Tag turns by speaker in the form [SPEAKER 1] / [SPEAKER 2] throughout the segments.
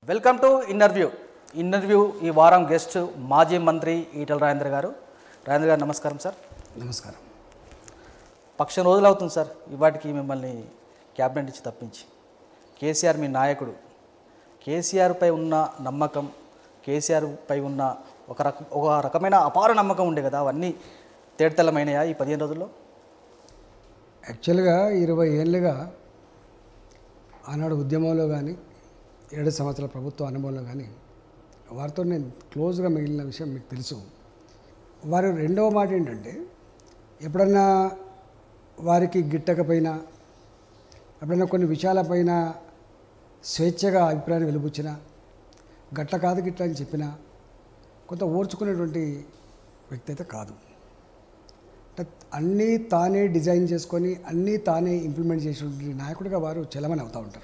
[SPEAKER 1] welcome to ఇన్నర్వ్యూ ఇన్నర్వ్యూ ఈ వారం guest మాజీ మంత్రి ఈటల రాజేంద్ర గారు రాజేంద్ర గారు నమస్కారం సార్
[SPEAKER 2] నమస్కారం
[SPEAKER 1] పక్షం రోజులు అవుతుంది సార్ ఇవాటికి మిమ్మల్ని క్యాబినెట్ ఇచ్చి తప్పించి కేసీఆర్ మీ నాయకుడు కేసీఆర్పై ఉన్న నమ్మకం కేసీఆర్పై ఉన్న ఒక రక ఒక రకమైన అపార నమ్మకం ఉండే కదా అవన్నీ తేడతెల్లమైనయా ఈ పదిహేను రోజుల్లో
[SPEAKER 2] యాక్చువల్గా ఇరవై ఏళ్ళుగా ఆనాడు ఉద్యమంలో కానీ ఏడు సంవత్సరాల ప్రభుత్వ అనుభవంలో కానీ వారితో నేను క్లోజ్గా మిగిలిన విషయం మీకు తెలుసు వారి రెండవ మాట ఏంటంటే ఎప్పుడన్నా వారికి గిట్టకపోయినా ఎప్పుడన్నా కొన్ని విషయాలపైన స్వేచ్ఛగా అభిప్రాయాన్ని వెలుబుచ్చినా గట్ల కాదు గిట్ల అని చెప్పినా కొంత ఓర్చుకునేటువంటి వ్యక్తి అయితే కాదు అంటే అన్నీ తానే డిజైన్ చేసుకొని అన్నీ తానే ఇంప్లిమెంట్ చేసినటువంటి నాయకుడిగా వారు చలమని అవుతూ ఉంటారు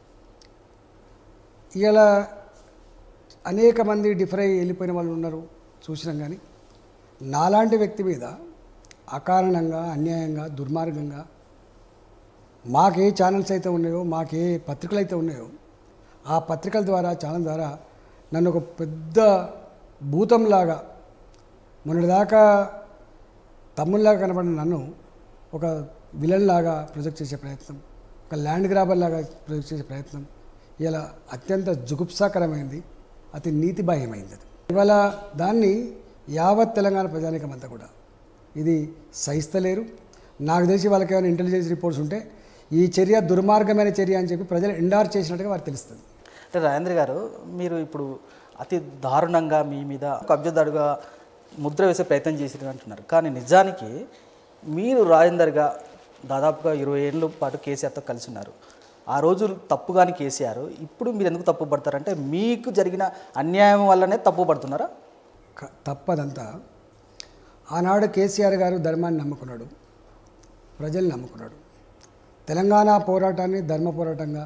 [SPEAKER 2] ఇలా అనేక మంది డిఫర్ అయ్యి వెళ్ళిపోయిన వాళ్ళు ఉన్నారు చూసినాం కానీ నాలాంటి వ్యక్తి మీద అకారణంగా అన్యాయంగా దుర్మార్గంగా మాకే ఛానల్స్ అయితే ఉన్నాయో మాకే పత్రికలు అయితే ఉన్నాయో ఆ పత్రికల ద్వారా ఛానల్ ద్వారా నన్ను ఒక పెద్ద భూతంలాగా మొన్నటిదాకా తమ్ముళ్ళలాగా కనబడిన నన్ను ఒక విలన్ లాగా ప్రొజెక్ట్ చేసే ప్రయత్నం ఒక ల్యాండ్ గ్రాబర్ లాగా ప్రొజెక్ట్ చేసే ప్రయత్నం ఇలా అత్యంత జుగుప్సాకరమైంది అతి నీతిబాహ్యమైంది అది ఇవాళ దాన్ని యావత్ తెలంగాణ ప్రజానికం అంతా కూడా ఇది సహిస్తలేరు నాకు తెలిసి వాళ్ళకి ఏమైనా ఇంటెలిజెన్స్ రిపోర్ట్స్ ఉంటే ఈ చర్య దుర్మార్గమైన చర్య అని చెప్పి ప్రజలు ఎండార్ చేసినట్టుగా వారికి తెలుస్తుంది
[SPEAKER 1] అంటే రాజేంద్ర గారు మీరు ఇప్పుడు అతి దారుణంగా మీ మీద కబ్జదారుగా ముద్ర వేసే ప్రయత్నం చేసిరు అంటున్నారు కానీ నిజానికి మీరు రాజేందర్గా దాదాపుగా ఇరవై ఏళ్ళ పాటు కేసీఆర్తో కలిసి ఉన్నారు ఆ రోజు తప్పు కానీ కేసీఆర్ ఇప్పుడు మీరు ఎందుకు తప్పు పడతారంటే మీకు జరిగిన అన్యాయం వల్లనే తప్పు పడుతున్నారా
[SPEAKER 2] క- తప్పదంతా ఆనాడు కేసీఆర్ గారు ధర్మాన్ని నమ్ముకున్నాడు ప్రజల్ని నమ్ముకున్నాడు తెలంగాణ పోరాటాన్ని ధర్మ పోరాటంగా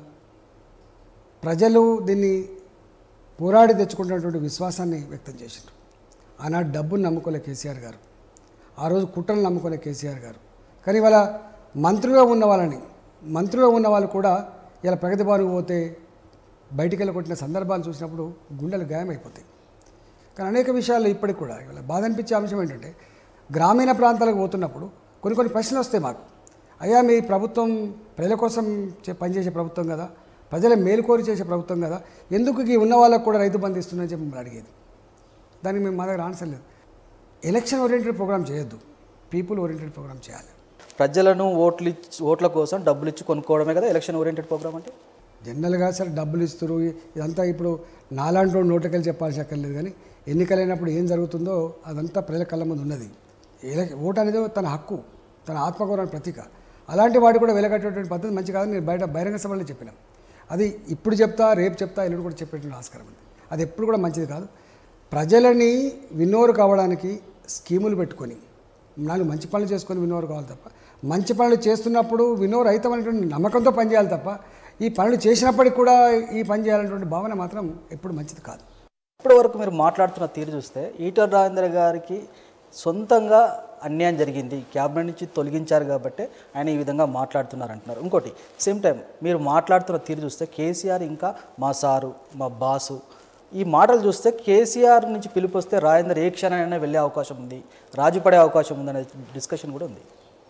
[SPEAKER 2] ప్రజలు దీన్ని పోరాడి తెచ్చుకున్నటువంటి విశ్వాసాన్ని వ్యక్తం చేశారు ఆనాడు డబ్బును నమ్ముకోలే కేసీఆర్ గారు ఆ రోజు కుట్రలు నమ్ముకోలే కేసీఆర్ గారు కానీ ఇవాళ మంత్రులుగా ఉన్న వాళ్ళని మంత్రులుగా ఉన్న వాళ్ళు కూడా ఇలా ప్రగతి భవన్కి పోతే బయటికి వెళ్ళి కొట్టిన సందర్భాలు చూసినప్పుడు గుండెలు గాయమైపోతాయి కానీ అనేక విషయాలు ఇప్పటికి కూడా ఇవాళ బాధ అనిపించే అంశం ఏంటంటే గ్రామీణ ప్రాంతాలకు పోతున్నప్పుడు కొన్ని కొన్ని ప్రశ్నలు వస్తాయి మాకు అయ్యా మీ ప్రభుత్వం ప్రజల కోసం చే- పనిచేసే ప్రభుత్వం కదా ప్రజల మేలుకోరి చేసే ప్రభుత్వం కదా ఎందుకు ఈ ఉన్న వాళ్ళకు కూడా రైతు బంధు ఇస్తుందని చెప్పి మిమ్మల్ని అడిగేది దానికి మేము మా దగ్గర ఆన్సర్ లేదు ఎలక్షన్ ఓరియంటెడ్ ప్రోగ్రామ్ చేయొద్దు పీపుల్ ఓరియంటెడ్ ప్రోగ్రామ్ చేయాలి
[SPEAKER 1] ప్రజలను ఓట్లు ఇచ్చి ఓట్ల కోసం డబ్బులు ఇచ్చి కొనుక్కోవడమే కదా ఎలక్షన్ ఓరియంటెడ్ ప్రోగ్రామ్ అంటే
[SPEAKER 2] జనరల్గా సరే డబ్బులు ఇస్తారు ఇదంతా ఇప్పుడు నాలాంటి నోటకెళ్ళి చెప్పాల్సి అక్కర్లేదు కానీ ఎన్నికలైనప్పుడు ఏం జరుగుతుందో అదంతా ప్రజల కళ్ళ ముందు ఉన్నది ఎల- ఓటు అనేది తన హక్కు తన ఆత్మగౌరవానికి ప్రతీక అలాంటి వాడు కూడా వెలగట్టేటువంటి పద్ధతి మంచి కాదని నేను బయట బహిరంగ సభలో చెప్పిన అది ఇప్పుడు చెప్తా రేపు చెప్తా ఎల్లుడు కూడా చెప్పేటువంటి ఆస్కారం ఉంది అది ఎప్పుడు కూడా మంచిది కాదు ప్రజలని విన్నోరు కావడానికి స్కీములు పెట్టుకొని నాలుగు మంచి పనులు చేసుకొని విన్నోరు కావాలి తప్ప మంచి పనులు చేస్తున్నప్పుడు విన్నోరు అవుతామనేటువంటి నమ్మకంతో పనిచేయాలి తప్ప ఈ పనులు చేసినప్పటికి కూడా ఈ పని చేయాలనేటువంటి భావన మాత్రం ఎప్పుడు మంచిది కాదు
[SPEAKER 1] ఇప్పటి వరకు మీరు మాట్లాడుతున్న తీరు చూస్తే ఈటల రాజేంద్ర గారికి సొంతంగా అన్యాయం జరిగింది క్యాబినెట్ నుంచి తొలగించారు కాబట్టి ఆయన ఈ విధంగా మాట్లాడుతున్నారు అంటున్నారు ఇంకోటి సేమ్ టైం మీరు మాట్లాడుతున్న తీరు చూస్తే కేసీఆర్ ఇంకా మా సారు మా బాసు ఈ మాటలు చూస్తే కేసీఆర్ నుంచి పిలుపు వస్తే రాజేందర్ ఏ క్షణమైనా వెళ్ళే అవకాశం ఉంది రాజు పడే అవకాశం ఉంది అనే డిస్కషన్ కూడా ఉంది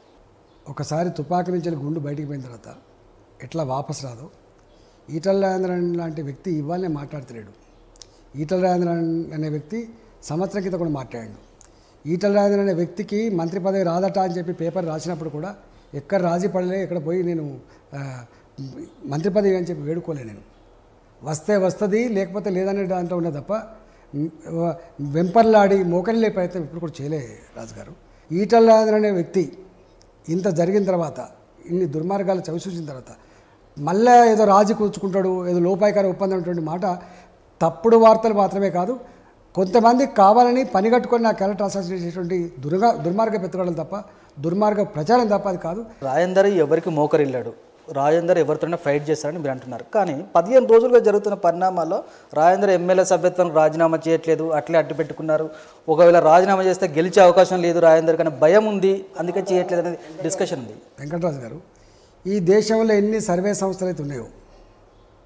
[SPEAKER 2] ఒకసారి తుపాకీ నుంచి వెళ్ళి గుండు బయటికి పోయిన తర్వాత ఎట్లా వాపస్ రాదో ఈటల రాజేంద్రన్ లాంటి వ్యక్తి ఇవాళనే మాట్లాడతలేడు ఈటల రాజేంద్రన్ అనే వ్యక్తి సంవత్సరం క్రితం కూడా మాట్లాడాడు ఈటల రాజేంద్రన్ అనే వ్యక్తికి మంత్రి పదవి రాదట అని చెప్పి పేపర్ రాసినప్పుడు కూడా ఎక్కడ రాజీ పడలే ఎక్కడ పోయి నేను ఆ, మంత్రి పదవి అని చెప్పి వేడుకోలే నేను వస్తే వస్తుంది లేకపోతే లేదనే దాంట్లో ఉన్నది తప్ప మ్, వ- వెంపర్లాడి మోకరిలే ప్రయత్నం ఇప్పుడు కూడా చేయలే రాజుగారు ఈటల రాజేంద్రన్ అనే వ్యక్తి ఇంత జరిగిన తర్వాత ఇన్ని దుర్మార్గాలు చవిచూసిన తర్వాత మళ్ళా ఏదో రాజీ కూర్చుకుంటాడు ఏదో లోపాయికార ఒప్పందం అటువంటి మాట తప్పుడు వార్తలు మాత్రమే కాదు కొంతమంది కావాలని పని కట్టుకొని నా క్యారెక్టర్ అసాసినేట్ చేసేటువంటి దుర్గా దుర్మార్గ పెట్టుకోవడం తప్ప దుర్మార్గ ప్రచారం తప్ప అది కాదు
[SPEAKER 1] రాజేందర్ ఎవరికి మోకరిల్లాడు రాజేందర్ ఎవరితోనే ఫైట్ చేస్తారని మీరు అంటున్నారు కానీ పదిహేను రోజులుగా జరుగుతున్న పరిణామాల్లో రాజేందర్ ఎమ్మెల్యే సభ్యత్వం రాజీనామా చేయట్లేదు అట్లే అడ్డు పెట్టుకున్నారు ఒకవేళ రాజీనామా చేస్తే గెలిచే అవకాశం లేదు రాజేందర్ కానీ భయం ఉంది అందుకే చేయట్లేదు అనేది డిస్కషన్ ఉంది
[SPEAKER 2] వెంకటరాజు గారు ఈ దేశంలో ఎన్ని సర్వే సంస్థలు అయితే ఉన్నాయో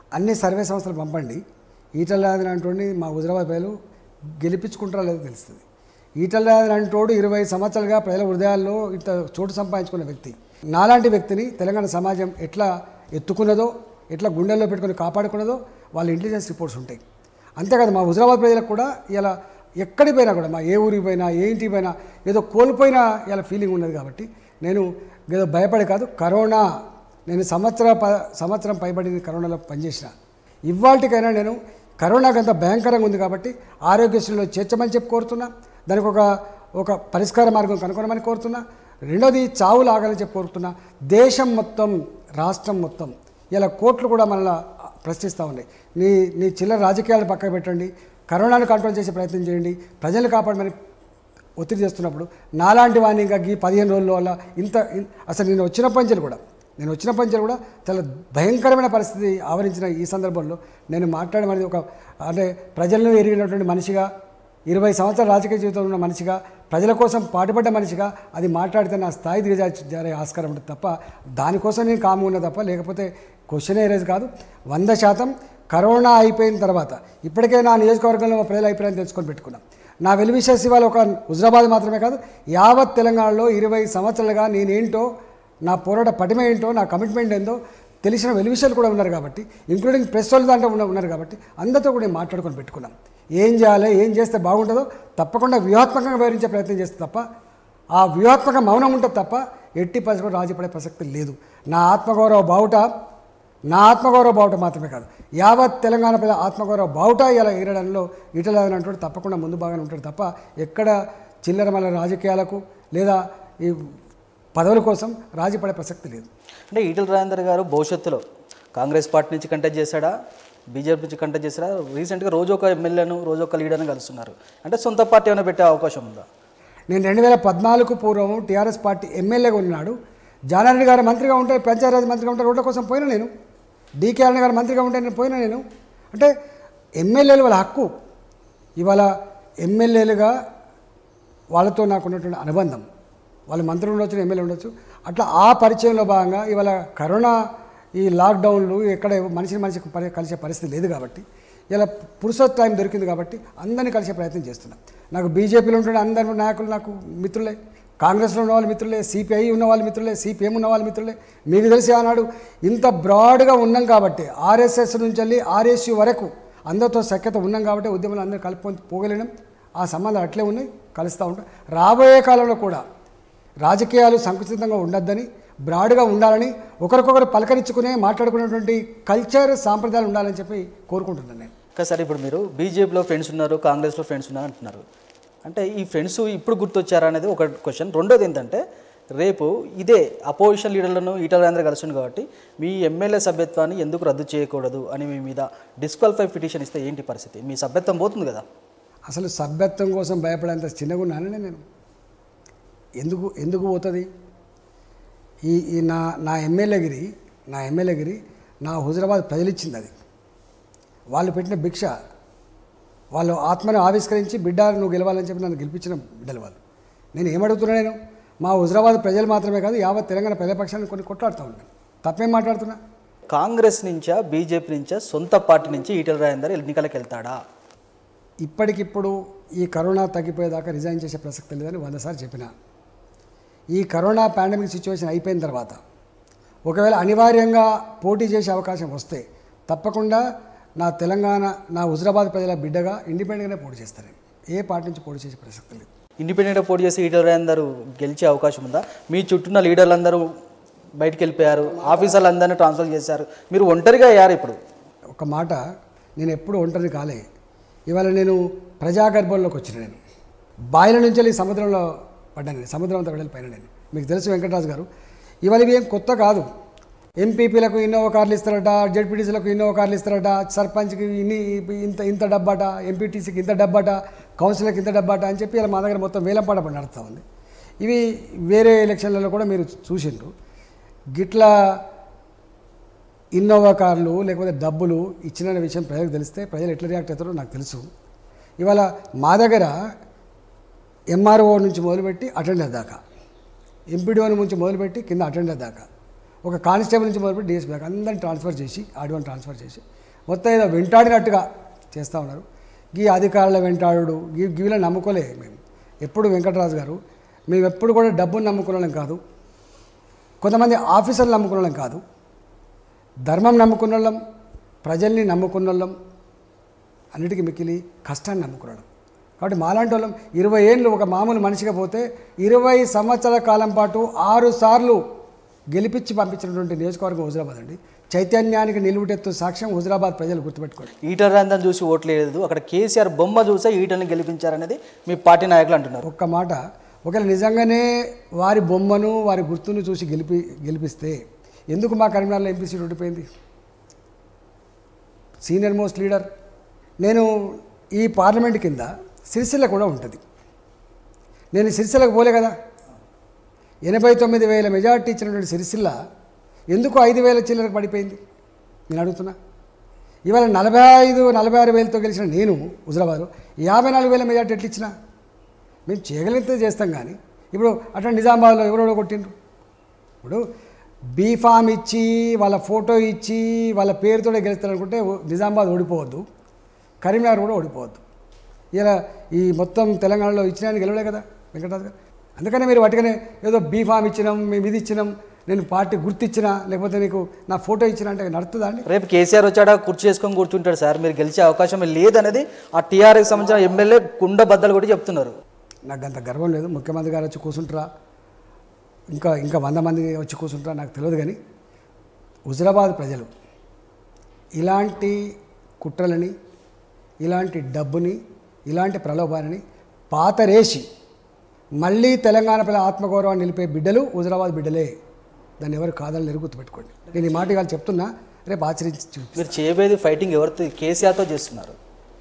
[SPEAKER 2] అన్ని సర్వే సంస్థలు పంపండి ఈటల రాజన్ అంటోని మా హుజరాబాద్ ప్రజలు గెలిపించుకుంటారో లేదో తెలుస్తుంది ఈటల రాజన్ అంటోడు ఇరవై సంవత్సరాలుగా ప్రజల హృదయాల్లో ఇంత చోటు సంపాదించుకున్న వ్యక్తి నాలాంటి వ్యక్తిని తెలంగాణ సమాజం ఎట్లా ఎత్తుకున్నదో ఎట్లా గుండెల్లో పెట్టుకొని కాపాడుకున్నదో వాళ్ళ ఇంటెలిజెన్స్ రిపోర్ట్స్ ఉంటాయి అంతేకాదు మా హుజరాబాద్ ప్రజలకు కూడా ఇలా ఎక్కడికి పోయినా కూడా మా ఏ ఊరికి పోయినా ఏ ఇంటికి పోయినా ఏదో కోల్పోయినా ఇలా ఫీలింగ్ ఉన్నది కాబట్టి నేను ఏదో భయపడి కాదు కరోనా నేను సంవత్సర ప సంవత్సరం పైబడి కరోనాలో పనిచేసిన ఇవాళకైనా నేను కరోనాకి అంత భయంకరంగా ఉంది కాబట్టి ఆరోగ్యశ్రీలో చేర్చమని చెప్పి కోరుతున్నా దానికి ఒక ఒక పరిష్కార మార్గం కనుగొనమని కోరుతున్నా రెండోది చావులు ఆగాలని చెప్పి కోరుతున్నా దేశం మొత్తం రాష్ట్రం మొత్తం ఇలా కోట్లు కూడా మనల్ని ప్రశ్నిస్తూ ఉన్నాయి నీ నీ చిల్లర రాజకీయాలు పక్కన పెట్టండి కరోనాను కంట్రోల్ చేసే ప్రయత్నం చేయండి ప్రజలు కాపాడమని ఒత్తిడి చేస్తున్నప్పుడు నాలాంటి వాడిని ఇంకా ఈ పదిహేను రోజుల వల్ల ఇంత ఇన్- అసలు నేను వచ్చిన పంచెలు కూడా నేను వచ్చిన పంచెలు కూడా చాలా భయంకరమైన పరిస్థితి ఆవరించిన ఈ సందర్భంలో నేను మాట్లాడమనేది ఒక అంటే ప్రజలను ఎరిగినటువంటి మనిషిగా ఇరవై సంవత్సరాల రాజకీయ జీవితంలో ఉన్న మనిషిగా ప్రజల కోసం పాటుపడ్డ మనిషిగా అది మాట్లాడితే నా స్థాయి దిగజారే ఆస్కారం ఉంటుంది తప్ప దానికోసం నేను కాము ఉన్నా తప్ప లేకపోతే క్వశ్చన్ ఏరేజ్ కాదు వంద శాతం కరోనా అయిపోయిన తర్వాత ఇప్పటికే నా నియోజకవర్గంలో మా ప్రజల అభిప్రాయం తెలుసుకొని పెట్టుకున్నాం నా వెలువిషస్ ఇవాళ ఒక హుజరాబాద్ మాత్రమే కాదు యావత్ తెలంగాణలో ఇరవై సంవత్సరాలుగా నేనేంటో నా పోరాట పటిమ ఏంటో నా కమిట్మెంట్ ఏందో తెలిసిన వెలువిషయాలు కూడా ఉన్నారు కాబట్టి ఇంక్లూడింగ్ ప్రెస్ వాళ్ళు దాంట్లో ఉన్న ఉన్నారు కాబట్టి అందరితో కూడా నేను మాట్లాడుకొని పెట్టుకున్నాం ఏం చేయాలి ఏం చేస్తే బాగుంటుందో తప్పకుండా వ్యూహాత్మకంగా వివరించే ప్రయత్నం చేస్తే తప్ప ఆ వ్యూహాత్మక మౌనం ఉంటుంది తప్ప ఎట్టి పరిస్థితుల్లో రాజీ పడే ప్రసక్తి లేదు నా ఆత్మగౌరవ బావుట నా ఆత్మగౌరవ బావుట మాత్రమే కాదు యావత్ తెలంగాణ ప్రజల ఆత్మగౌరవ బావుట ఇలా ఎగరడంలో ఇటలని అంటాడు తప్పకుండా ముందు బాగానే ఉంటాడు తప్ప ఎక్కడ చిల్లర మల్ల రాజకీయాలకు లేదా ఈ పదవుల కోసం రాజీ పడే ప్రసక్తి లేదు
[SPEAKER 1] అంటే ఈటల రాజేందర్ గారు భవిష్యత్తులో కాంగ్రెస్ పార్టీ నుంచి కంటెస్ట్ చేశాడా బీజేపీ నుంచి కంటెస్ట్ చేశాడా రీసెంట్గా రోజు ఒక ఎమ్మెల్యేను రోజు ఒక లీడర్ని కలుస్తున్నారు అంటే సొంత పార్టీ ఏమైనా పెట్టే అవకాశం ఉందా
[SPEAKER 2] నేను రెండు వేల పద్నాలుగు పూర్వం టీఆర్ఎస్ పార్టీ ఎమ్మెల్యేగా ఉన్నాడు జానారెడ్డి గారు మంత్రిగా ఉంటే పంచాయతీరాజ్ మంత్రిగా ఉంటే రోడ్ల కోసం పోయినా నేను డీకే అరుణ గారు మంత్రిగా ఉంటే నేను పోయినా నేను అంటే ఎమ్మెల్యేలు వాళ్ళ హక్కు ఇవాళ ఎమ్మెల్యేలుగా వాళ్ళతో నాకు ఉన్నటువంటి అనుబంధం వాళ్ళు మంత్రులు ఉండొచ్చు ఎమ్మెల్యే ఉండొచ్చు అట్లా ఆ పరిచయంలో భాగంగా ఇవాళ కరోనా ఈ లాక్డౌన్లు ఎక్కడ మనిషిని మనిషికి పరి కలిసే పరిస్థితి లేదు కాబట్టి ఇలా పురుషోత్ టైం దొరికింది కాబట్టి అందరినీ కలిసే ప్రయత్నం చేస్తున్నాం నాకు బీజేపీలో ఉంటున్న అందరు నాయకులు నాకు మిత్రులే కాంగ్రెస్లో ఉన్న వాళ్ళు మిత్రులే సిపిఐ ఉన్న వాళ్ళు మిత్రులే సిపిఎం ఉన్న వాళ్ళు మిత్రులే మీకు తెలిసి ఆనాడు ఇంత బ్రాడ్గా ఉన్నాం కాబట్టి ఆర్ఎస్ఎస్ నుంచి వెళ్ళి ఆర్ఎస్యు వరకు అందరితో సఖ్యత ఉన్నాం కాబట్టి ఉద్యమంలో అందరూ కలుపుకొని పోగలేడం ఆ సంబంధాలు అట్లే ఉన్నాయి కలుస్తూ ఉంటాం రాబోయే కాలంలో కూడా రాజకీయాలు సంకుచితంగా ఉండొద్దని బ్రాడ్గా ఉండాలని ఒకరికొకరు పలకరించుకునే మాట్లాడుకునేటువంటి కల్చర్ సాంప్రదాయాలు ఉండాలని చెప్పి కోరుకుంటున్నాను నేను
[SPEAKER 1] ఇంకా సరే ఇప్పుడు మీరు బీజేపీలో ఫ్రెండ్స్ ఉన్నారు కాంగ్రెస్లో ఫ్రెండ్స్ ఉన్నారు అంటున్నారు అంటే ఈ ఫ్రెండ్స్ ఇప్పుడు గుర్తొచ్చారా అనేది ఒక క్వశ్చన్ రెండోది ఏంటంటే రేపు ఇదే అపోజిషన్ లీడర్లను ఈటల రాజేంద్ర కలుస్తుంది కాబట్టి మీ ఎమ్మెల్యే సభ్యత్వాన్ని ఎందుకు రద్దు చేయకూడదు అని మీ మీద డిస్క్వాలిఫై పిటిషన్ ఇస్తే ఏంటి పరిస్థితి మీ సభ్యత్వం పోతుంది కదా
[SPEAKER 2] అసలు సభ్యత్వం కోసం భయపడేంత చిన్నగా ఉన్నాననే నేను ఎందుకు ఎందుకు పోతుంది ఈ ఈ నా నా ఎమ్మెల్యేగిరి నా ఎమ్మెల్యేగిరి నా హుజరాబాద్ ప్రజలు ఇచ్చింది అది వాళ్ళు పెట్టిన భిక్ష వాళ్ళు ఆత్మను ఆవిష్కరించి బిడ్డ నువ్వు గెలవాలని చెప్పి నన్ను గెలిపించిన బిడ్డలు వాళ్ళు నేను ఏమడుగుతున్నా నేను మా హుజరాబాద్ ప్రజలు మాత్రమే కాదు యావత్ తెలంగాణ ప్రజాపక్షాన్ని కొన్ని కొట్లాడుతూ ఉన్నాను తప్పేం మాట్లాడుతున్నా
[SPEAKER 1] కాంగ్రెస్ నుంచా బీజేపీ నుంచా సొంత పార్టీ నుంచి ఈటల రాజేందర్ ఎన్నికలకు వెళ్తాడా
[SPEAKER 2] ఇప్పటికిప్పుడు ఈ కరోనా తగ్గిపోయేదాకా రిజైన్ చేసే ప్రసక్తి లేదని వంద సార్లు చెప్పిన ఈ కరోనా పాండమిక్ సిచ్యువేషన్ అయిపోయిన తర్వాత ఒకవేళ అనివార్యంగా పోటీ చేసే అవకాశం వస్తే తప్పకుండా నా తెలంగాణ నా హుజరాబాద్ ప్రజల బిడ్డగా ఇండిపెండెంట్గానే పోటీ చేస్తాను ఏ పార్టీ నుంచి పోటీ చేసే ప్రసక్తి లేదు
[SPEAKER 1] ఇండిపెండెంట్గా పోటీ చేసి ఈటల రాజేందర్ గెలిచే అవకాశం ఉందా మీ చుట్టూన్న లీడర్లందరూ బయటికి వెళ్ళిపోయారు ఆఫీసర్లు అందరినీ ట్రాన్స్ఫర్ చేశారు మీరు ఒంటరిగా అయ్యారు ఇప్పుడు
[SPEAKER 2] ఒక మాట నేను ఎప్పుడు ఒంటరి కాలే ఇవాళ నేను ప్రజాగర్భంలోకి వచ్చిన నేను బాయిల నుంచి వెళ్ళి సముద్రంలో పడ్డాను నేను సముద్రం అంతా వెళ్ళి పైన నేను మీకు తెలుసు వెంకటరాజు గారు ఇవాళ ఇవి ఏం కొత్త కాదు ఎంపీపీలకు ఇన్నోవా కార్లు ఇస్తారట జెడ్పీటీసీలకు ఇన్నోవా కార్లు ఇస్తారట సర్పంచ్కి ఇన్ని ఇంత ఇంత డబ్బాట ఎంపీటీసీకి ఇంత డబ్బాట కౌన్సిలర్కి ఇంత డబ్బాట అని చెప్పి ఇలా మా దగ్గర మొత్తం వేలంపాట పడి నడుస్తూ ఉంది ఇవి వేరే ఎలక్షన్లలో కూడా మీరు చూసిండ్రు గిట్లా ఇన్నోవా కార్లు లేకపోతే డబ్బులు ఇచ్చిన విషయం ప్రజలకు తెలిస్తే ప్రజలు ఎట్లా రియాక్ట్ అవుతారో నాకు తెలుసు ఇవాళ మా దగ్గర ఎంఆర్ఓ నుంచి మొదలుపెట్టి అటెండర్ దాకా ఎంపీడీఓ నుంచి మొదలుపెట్టి కింద అటెండర్ దాకా ఒక కానిస్టేబుల్ నుంచి మొదలుపెట్టి డిఎస్పీ దాకా అందరిని ట్రాన్స్ఫర్ చేసి ఆడివన్ ట్రాన్స్ఫర్ చేసి మొత్తం ఏదో వెంటాడినట్టుగా చేస్తూ ఉన్నారు ఈ అధికారుల వెంటాడు ఈ వీళ్ళని నమ్ముకోలే మేము ఎప్పుడు వెంకటరాజు గారు మేము ఎప్పుడు కూడా డబ్బును నమ్ముకున్నాం కాదు కొంతమంది ఆఫీసర్లు నమ్ముకున్నాం కాదు ధర్మం నమ్ముకున్న వాళ్ళం ప్రజల్ని నమ్ముకున్న వాళ్ళం అన్నిటికీ మిక్కిలి కష్టాన్ని నమ్ముకున్నాడు కాబట్టి మాలాంటి వాళ్ళం ఇరవై ఏళ్ళు ఒక మామూలు మనిషిగా పోతే ఇరవై సంవత్సరాల కాలం పాటు ఆరు సార్లు గెలిపించి పంపించినటువంటి నియోజకవర్గం హుజరాబాద్ అండి చైతన్యానికి నిలువుటెత్తు సాక్ష్యం హుజరాబాద్ ప్రజలు గుర్తుపెట్టుకోండి
[SPEAKER 1] ఈటల రాజేందర్ చూసి ఓట్లేదు అక్కడ కేసీఆర్ బొమ్మ చూసే ఈటల్ని గెలిపించారనేది మీ పార్టీ నాయకులు అంటున్నారు
[SPEAKER 2] ఒక్క మాట ఒకవేళ నిజంగానే వారి బొమ్మను వారి గుర్తును చూసి గెలిపి గెలిపిస్తే ఎందుకు మా కరీంనగర్లో ఎంపీ సీట్ ఓడిపోయింది సీనియర్ మోస్ట్ లీడర్ నేను ఈ పార్లమెంట్ కింద సిరిసిల్ల కూడా ఉంటుంది నేను సిరిసిల్లకు పోలే కదా ఎనభై తొమ్మిది వేల మెజార్టీ ఇచ్చినటువంటి సిరిసిల్ల ఎందుకు ఐదు వేల చిల్లరకు పడిపోయింది నేను అడుగుతున్నా ఇవాళ నలభై ఐదు నలభై ఆరు వేలతో గెలిచిన నేను హుజరాబాద్ యాభై నాలుగు వేల మెజార్టీ ఎట్లా ఇచ్చినా మేము చేయగలిగితే చేస్తాం కానీ ఇప్పుడు అట్లా నిజామాబాద్లో ఎవరెవరో కొట్టిండ్రు ఇప్పుడు బీఫామ్ ఇచ్చి వాళ్ళ ఫోటో ఇచ్చి వాళ్ళ పేరుతోనే గెలుస్తారనుకుంటే ఓ- నిజామాబాద్ ఓడిపోవద్దు కరీంనగర్ కూడా ఓడిపోవద్దు ఇలా ఈ మొత్తం తెలంగాణలో ఇచ్చినా గెలవలే కదా వెంకటరాజు గారు అందుకనే మీరు వాటికనే ఏదో బీఫామ్ ఇచ్చినాం మేము ఇది ఇచ్చినాం నేను పార్టీ గుర్తిచ్చినా లేకపోతే నీకు నా ఫోటో ఇచ్చినా అంటే నడుతుందా అండి
[SPEAKER 1] రేపు కేసీఆర్ వచ్చాడా కుర్చీ చేసుకొని కూర్చుంటాడు సార్ మీరు గెలిచే అవకాశం లేదనేది ఆ టీఆర్ఎస్ సంబంధించిన ఎమ్మెల్యే కుండ బద్దలు కూడా చెప్తున్నారు
[SPEAKER 2] నాకు అంత గర్వం లేదు ముఖ్యమంత్రి గారు వచ్చి కూర్చుంటారా ఇంకా ఇంకా వంద మంది వచ్చి కూర్చుంటారా నాకు తెలియదు కానీ హుజరాబాద్ ప్రజలు ఇలాంటి కుట్రలని ఇలాంటి డబ్బుని ఇలాంటి ప్రలోభాలని పాతరేసి మళ్ళీ తెలంగాణ పిల్లల ఆత్మగౌరవాన్ని నిలిపే బిడ్డలు హుజరాబాద్ బిడ్డలే దాన్ని ఎవరు కాదని లేరు గుర్తుపెట్టుకోండి నేను ఈ మాట ఇవాళ చెప్తున్నా రేపు ఆచరించి చూ-
[SPEAKER 1] మీరు చేయబోయేది ఫైటింగ్ ఎవరితో కేసీఆర్తో చేస్తున్నారు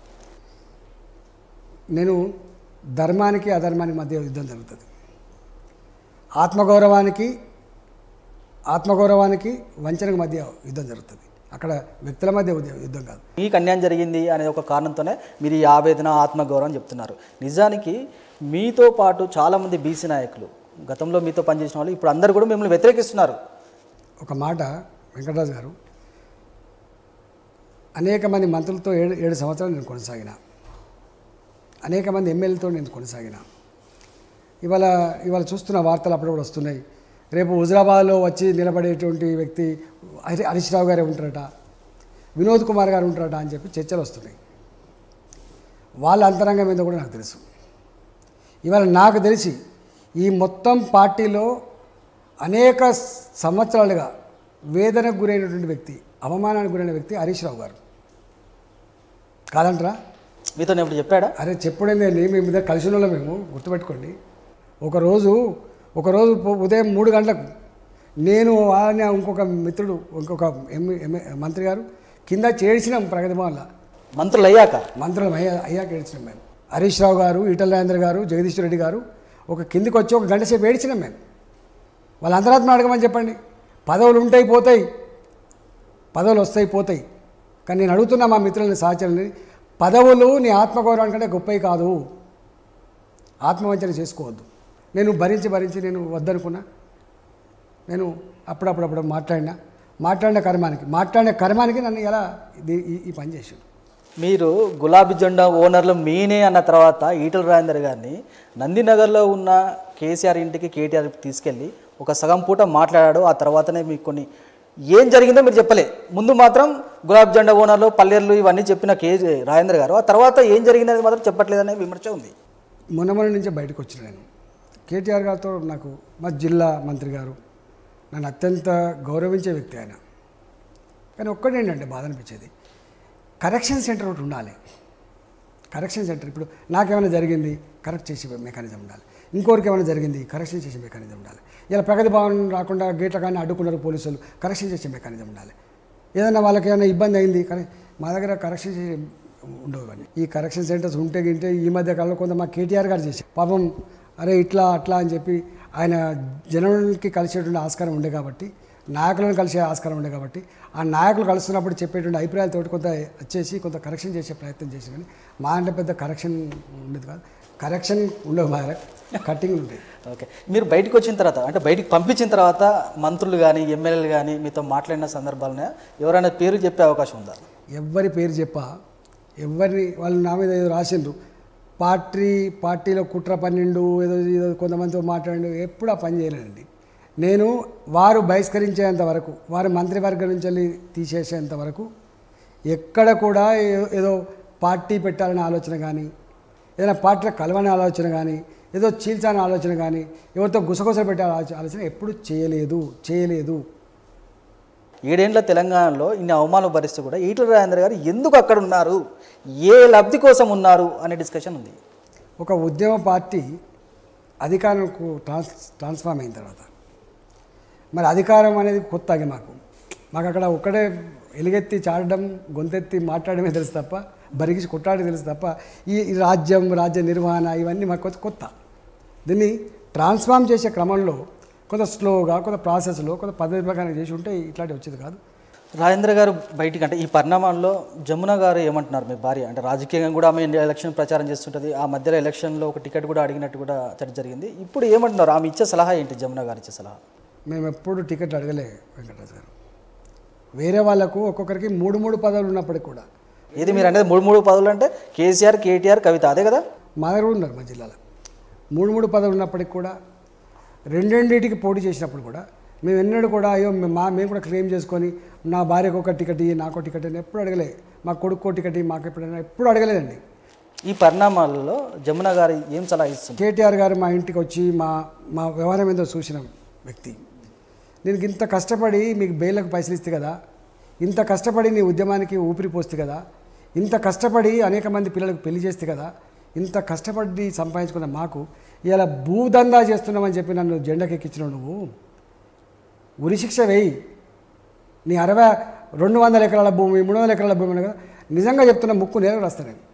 [SPEAKER 2] నేను ధర్మానికి అధర్మానికి మధ్య యుద్ధం జరుగుతుంది ఆత్మగౌరవానికి ఆత్మగౌరవానికి వంచనకు మధ్య యుద్ధం జరుగుతుంది అక్కడ వ్యక్తుల మధ్య ఉద్య- యుద్ధం కాదు
[SPEAKER 1] మీకు అన్యాయం జరిగింది అనే ఒక కారణంతోనే మీరు ఈ ఆవేదన ఆత్మగౌరవం చెప్తున్నారు నిజానికి మీతో పాటు చాలామంది బీసీ నాయకులు గతంలో మీతో పనిచేసిన వాళ్ళు ఇప్పుడు అందరు కూడా మిమ్మల్ని వ్యతిరేకిస్తున్నారు
[SPEAKER 2] ఒక మాట వెంకటరాజు గారు అనేక మంది మంత్రులతో ఏడు ఏడు సంవత్సరాలు నేను కొనసాగిన అనేక మంది ఎమ్మెల్యేలతో నేను కొనసాగిన ఇవాళ ఇవాళ చూస్తున్న వార్తలు అప్పుడప్పుడు వస్తున్నాయి రేపు హుజరాబాద్లో వచ్చి నిలబడేటువంటి వ్యక్తి హరి హరీష్ రావు గారే ఉంటారట వినోద్ కుమార్ గారు ఉంటారట అని చెప్పి చర్చలు వస్తున్నాయి వాళ్ళ అంతరంగం ఏందో కూడా నాకు తెలుసు ఇవాళ నాకు తెలిసి ఈ మొత్తం పార్టీలో అనేక సంవత్సరాలుగా వేదనకు గురైనటువంటి వ్యక్తి అవమానానికి గురైన వ్యక్తి హరీష్ రావు గారు కాదంటరా
[SPEAKER 1] మీతో నేను ఇప్పుడు చెప్పాడా
[SPEAKER 2] అరే చెప్పుడేందండి మేము ఇద్దరు కలిసి ఉన్నాం మేము గుర్తుపెట్టుకోండి ఒకరోజు ఒకరోజు పొ- ఉదయం మూడు గంటలకు నేను ఆయన ఇంకొక మిత్రుడు ఇంకొక ఎమ్మె ఎమ్మె మంత్రి గారు కింద చేర్చినాం ప్రగతి భవన్లో
[SPEAKER 1] మంత్రులు అయ్యాక
[SPEAKER 2] మంత్రులం అయ్యా అయ్యాక ఏడ్చినాం మేము హరీష్ రావు గారు ఈటల రాజేంద్ర గారు జగదీశ్వర్ రెడ్డి గారు ఒక కిందికి వచ్చి ఒక గంట సేపు ఏడ్చినాం మేము వాళ్ళ అంతరాత్మ అడగమని చెప్పండి పదవులు ఉంటాయి పోతాయి పదవులు వస్తాయి పోతాయి కానీ నేను అడుగుతున్నా మా మిత్రులని సహచరులని పదవులు నీ ఆత్మగౌరవం కంటే గొప్పవి కాదు ఆత్మవంచన చేసుకోవద్దు నేను భరించి భరించి నేను వద్దనుకున్నా నేను అప్పుడప్పుడప్పుడు మాట్లాడినా మాట్లాడిన కర్మానికి మాట్లాడిన కర్మానికి నన్ను ఎలా ఇది- ఈ- ఈ పని చేశాడు
[SPEAKER 1] మీరు గులాబీ జెండా ఓనర్లు మీనే అన్న తర్వాత ఈటల రాజేందర్ గారిని నందినగర్లో ఉన్న కేసీఆర్ ఇంటికి కేటీఆర్ తీసుకెళ్ళి ఒక సగం పూట మాట్లాడాడు ఆ తర్వాతనే మీకు కొన్ని ఏం జరిగిందో మీరు చెప్పలే ముందు మాత్రం గులాబీ జెండా ఓనర్లు పల్లెర్లు ఇవన్నీ చెప్పిన కే రాజేంద్ర గారు ఆ తర్వాత ఏం జరిగిందనేది మాత్రం చెప్పట్లేదనే విమర్శ ఉంది
[SPEAKER 2] మొన్న మొన్న నుంచే బయటకు వచ్చిన నేను కేటీఆర్ గారితో నాకు మా జిల్లా మంత్రి గారు నన్ను అత్యంత గౌరవించే వ్యక్తి ఆయన కానీ ఒక్కటేంటంటే బాధ అనిపించేది కరెక్షన్ సెంటర్ ఒకటి ఉండాలి కరెక్షన్ సెంటర్ ఇప్పుడు నాకేమైనా జరిగింది కరెక్ట్ చేసే మెకానిజం ఉండాలి ఇంకోరికి ఏమైనా జరిగింది కరెక్షన్ చేసే మెకానిజం ఉండాలి ఇలా ప్రగతి భవన్ రాకుండా గేట్ల కానీ అడ్డుకున్నారు పోలీసులు కరెక్షన్ చేసే మెకానిజం ఉండాలి ఏదైనా వాళ్ళకి ఏమైనా ఇబ్బంది అయింది కానీ మా దగ్గర కరెక్షన్ చేసే ఉండవు ఇవన్నీ ఈ కరెక్షన్ సెంటర్స్ ఉంటే గింటే ఈ మధ్య కాలంలో కొంత మా కేటీఆర్ గారు చేశారు పాపం అరే ఇట్లా అట్లా అని చెప్పి ఆయన జనాలకి కలిసేటువంటి ఆస్కారం ఉండే కాబట్టి నాయకులను కలిసే ఆస్కారం ఉండే కాబట్టి ఆ నాయకులు కలుస్తున్నప్పుడు చెప్పేటువంటి అభిప్రాయాలతోటి కొంత వచ్చేసి కొంత కరెక్షన్ చేసే ప్రయత్నం చేసి కానీ మా అంటే పెద్ద కరెక్షన్ ఉండేది కాదు కరెక్షన్ ఉండవు మా దగ్గర కట్టింగ్ ఉండేది
[SPEAKER 1] ఓకే మీరు బయటకు వచ్చిన తర్వాత అంటే బయటికి పంపించిన తర్వాత మంత్రులు కానీ ఎమ్మెల్యేలు కానీ మీతో మాట్లాడిన సందర్భాలనే ఎవరైనా పేరు చెప్పే అవకాశం ఉందా
[SPEAKER 2] ఎవ్వరి పేరు చెప్ప ఎవరిని వాళ్ళు నా మీద ఏదో రాసిండ్రు పార్టీ పార్టీలో కుట్ర పన్నెండు ఏదో ఏదో కొంతమందితో మాట్లాడిండు ఎప్పుడు ఆ పని చేయలేదండి నేను వారు బహిష్కరించేంత వరకు వారు మంత్రివర్గం నుంచి వెళ్ళి తీసేసేంత వరకు ఎక్కడ కూడా ఏ- ఏదో పార్టీ పెట్టాలనే ఆలోచన కానీ ఏదైనా పార్టీలో కలవని ఆలోచన కానీ ఏదో చీల్చాలని ఆలోచన కానీ ఎవరితో గుసగుసలు పెట్టే ఆలోచన ఆలోచన ఎప్పుడు చేయలేదు చేయలేదు
[SPEAKER 1] ఏడేండ్ల తెలంగాణలో ఇన్ని అవమానాలు భరిస్తూ కూడా ఈటల రాజేంద్ర గారు ఎందుకు అక్కడ ఉన్నారు ఏ లబ్ధి కోసం ఉన్నారు అనే డిస్కషన్ ఉంది
[SPEAKER 2] ఒక ఉద్యమ పార్టీ అధికారంకు ట్రాన్స్ ట్రాన్స్ఫార్మ్ అయిన తర్వాత మరి అధికారం అనేది కొత్తగా మాకు మాకు అక్కడ ఒక్కడే ఎలుగెత్తి చాడడం గొంతెత్తి మాట్లాడమే తెలుసు తప్ప బరిగిసి కొట్టాడే తెలుసు తప్ప ఈ ఈ రాజ్యం రాజ్య నిర్వహణ ఇవన్నీ మాకు కొత్త కొత్త దీన్ని ట్రాన్స్ఫార్మ్ చేసే క్రమంలో కొంత స్లోగా కొంత ప్రాసెస్లో కొంత పద్ధతి ప్రకారం చేసి ఉంటే ఇట్లాంటి వచ్చేది కాదు
[SPEAKER 1] రాజేంద్ర గారు బయటికి అంటే ఈ పరిణామాల్లో జమున గారు ఏమంటున్నారు మీ భార్య అంటే రాజకీయంగా కూడా ఆమె ఎలక్షన్ ప్రచారం చేస్తుంటుంది ఆ మధ్యలో ఎలక్షన్లో ఒక టికెట్ కూడా అడిగినట్టు కూడా చర్చ జరిగింది ఇప్పుడు ఏమంటున్నారు ఆమె ఇచ్చే సలహా ఏంటి జమున గారు ఇచ్చే సలహా
[SPEAKER 2] మేము ఎప్పుడు టికెట్ అడగలే వెంకటరాజు గారు వేరే వాళ్ళకు ఒక్కొక్కరికి మూడు మూడు పదవులు ఉన్నప్పటికి కూడా
[SPEAKER 1] ఏది మీరు అనేది మూడు మూడు పదవులు అంటే కేసీఆర్ కేటీఆర్ కవిత అదే కదా
[SPEAKER 2] మా దగ్గర ఉన్నారు మా జిల్లాలో మూడు మూడు పదవులు ఉన్నప్పటికి కూడా రెండింటికి పోటీ చేసినప్పుడు కూడా మేము ఎన్నడూ కూడా అయ్యో మే- మా మేము కూడా క్లెయిమ్ చేసుకొని నా భార్యకు ఒక టికెట్ ఇయ్యి, నాకో టికెట్ అని ఎప్పుడు అడగలే మా కొడుకో టికెట్ ఇయ్యి, మాకు ఎప్పుడైనా ఎప్పుడు అడగలేదండి
[SPEAKER 1] ఈ పరిణామాలలో జమున గారు ఏం సలహా ఇస్తుంది
[SPEAKER 2] కేటీఆర్ గారు మా ఇంటికి వచ్చి మా మా వ్యవహారం ఏందో చూసిన వ్యక్తి నేను ఇంత కష్టపడి మీకు బెయిల్లకు పైసలు ఇస్తే కదా ఇంత కష్టపడి నీ ఉద్యమానికి ఊపిరి పోస్తే కదా ఇంత కష్టపడి అనేక మంది పిల్లలకు పెళ్లి చేస్తే కదా ఇంత కష్టపడి సంపాదించుకున్న మాకు ఇలా భూదందా చేస్తున్నామని చెప్పి నన్ను జెండాకెక్కించినావు నువ్వు ఉరిశిక్ష వేయి నీ అరవై రెండు వందల ఎకరాల భూమి మూడు వందల ఎకరాల భూమి ఉంది కదా నిజంగా చెప్తున్న ముక్కు నేల రాస్తాను నేను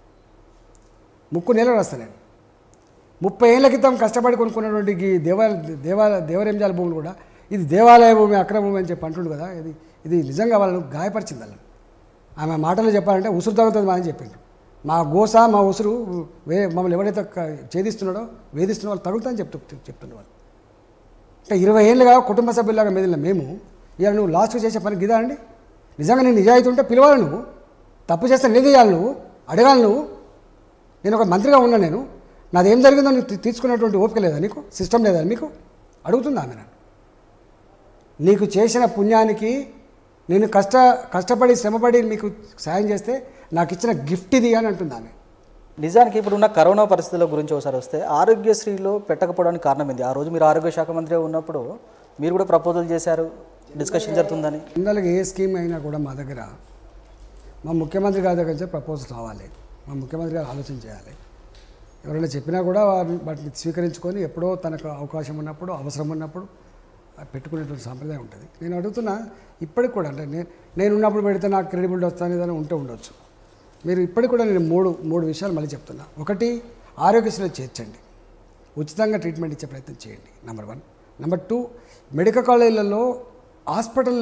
[SPEAKER 2] ముక్కు నేల రాస్తాను నేను ముప్పై ఏళ్ళ క్రితం కష్టపడి కొనుక్కున్నటువంటి ఈ దేవాల దేవాల దేవరేంజాల భూములు కూడా ఇది దేవాలయ భూమి అక్రమ భూమి అని చెప్పి అంటుండు కదా ఇది ఇది నిజంగా వాళ్ళను గాయపరిచింది వాళ్ళని ఆమె మాటలు చెప్పాలంటే ఉసురు తగ్గుతుంది మా అని చెప్పిండ్రు మా గోస మా ఉసురు వే మమ్మల్ని ఎవరైతే క- ఛేదిస్తున్నాడో వేధిస్తున్నాడో వాళ్ళు తగులుతుందని చెప్తూ చెప్తున్న వాళ్ళు అంటే ఇరవై ఏళ్ళుగా కుటుంబ సభ్యులాగా మెదిలిన మేము ఇవాళ నువ్వు లాస్ట్గా చేసే పని గిదా అండి నిజంగా నేను నిజాయితీ ఉంటే పిలవాలి నువ్వు తప్పు చేస్తే నిలదీయాలి నువ్వు అడగాలి నువ్వు నేను ఒక మంత్రిగా ఉన్నా నేను నాది ఏం జరిగిందో నీకు తీ- తీసుకునేటువంటి ఓపిక లేదా నీకు సిస్టమ్ లేదా మీకు అడుగుతుందా ఆమె నన్ను నీకు చేసిన పుణ్యానికి నేను కష్ట కష్టపడి శ్రమపడి మీకు సాయం చేస్తే నాకు ఇచ్చిన గిఫ్ట్ ఇది అని అంటుంది ఆమె
[SPEAKER 1] నిజానికి ఇప్పుడు ఉన్న కరోనా పరిస్థితుల గురించి ఒకసారి వస్తే ఆరోగ్యశ్రీలో పెట్టకపోవడానికి కారణం ఏంది ఆ రోజు మీరు ఆరోగ్య శాఖ మంత్రిగా ఉన్నప్పుడు మీరు కూడా ప్రపోజల్ చేశారు డిస్కషన్ జరుగుతుందని
[SPEAKER 2] పిల్లలకి ఏ స్కీమ్ అయినా కూడా మా దగ్గర మా ముఖ్యమంత్రి గారి దగ్గర నుంచి ప్రపోజల్ రావాలి మా ముఖ్యమంత్రి గారు ఆలోచన చేయాలి ఎవరైనా చెప్పినా కూడా వారిని వాటిని స్వీకరించుకొని ఎప్పుడో తనకు అవకాశం ఉన్నప్పుడు అవసరం ఉన్నప్పుడు ఆ పెట్టుకునేటువంటి సాంప్రదాయం ఉంటుంది నేను అడుగుతున్నా ఇప్పటికి కూడా అంటే నేను నేను ఉన్నప్పుడు పెడితే నాకు క్రెడిబిలిటీ వస్తాను ఏదైనా ఉంటే ఉండొచ్చు మీరు ఇప్పటికి కూడా నేను మూడు మూడు విషయాలు మళ్ళీ చెప్తున్నా ఒకటి ఆరోగ్యశ్రీలో చేర్చండి ఉచితంగా ట్రీట్మెంట్ ఇచ్చే ప్రయత్నం చేయండి number one number two medical కాలేజీలలో హాస్పిటల్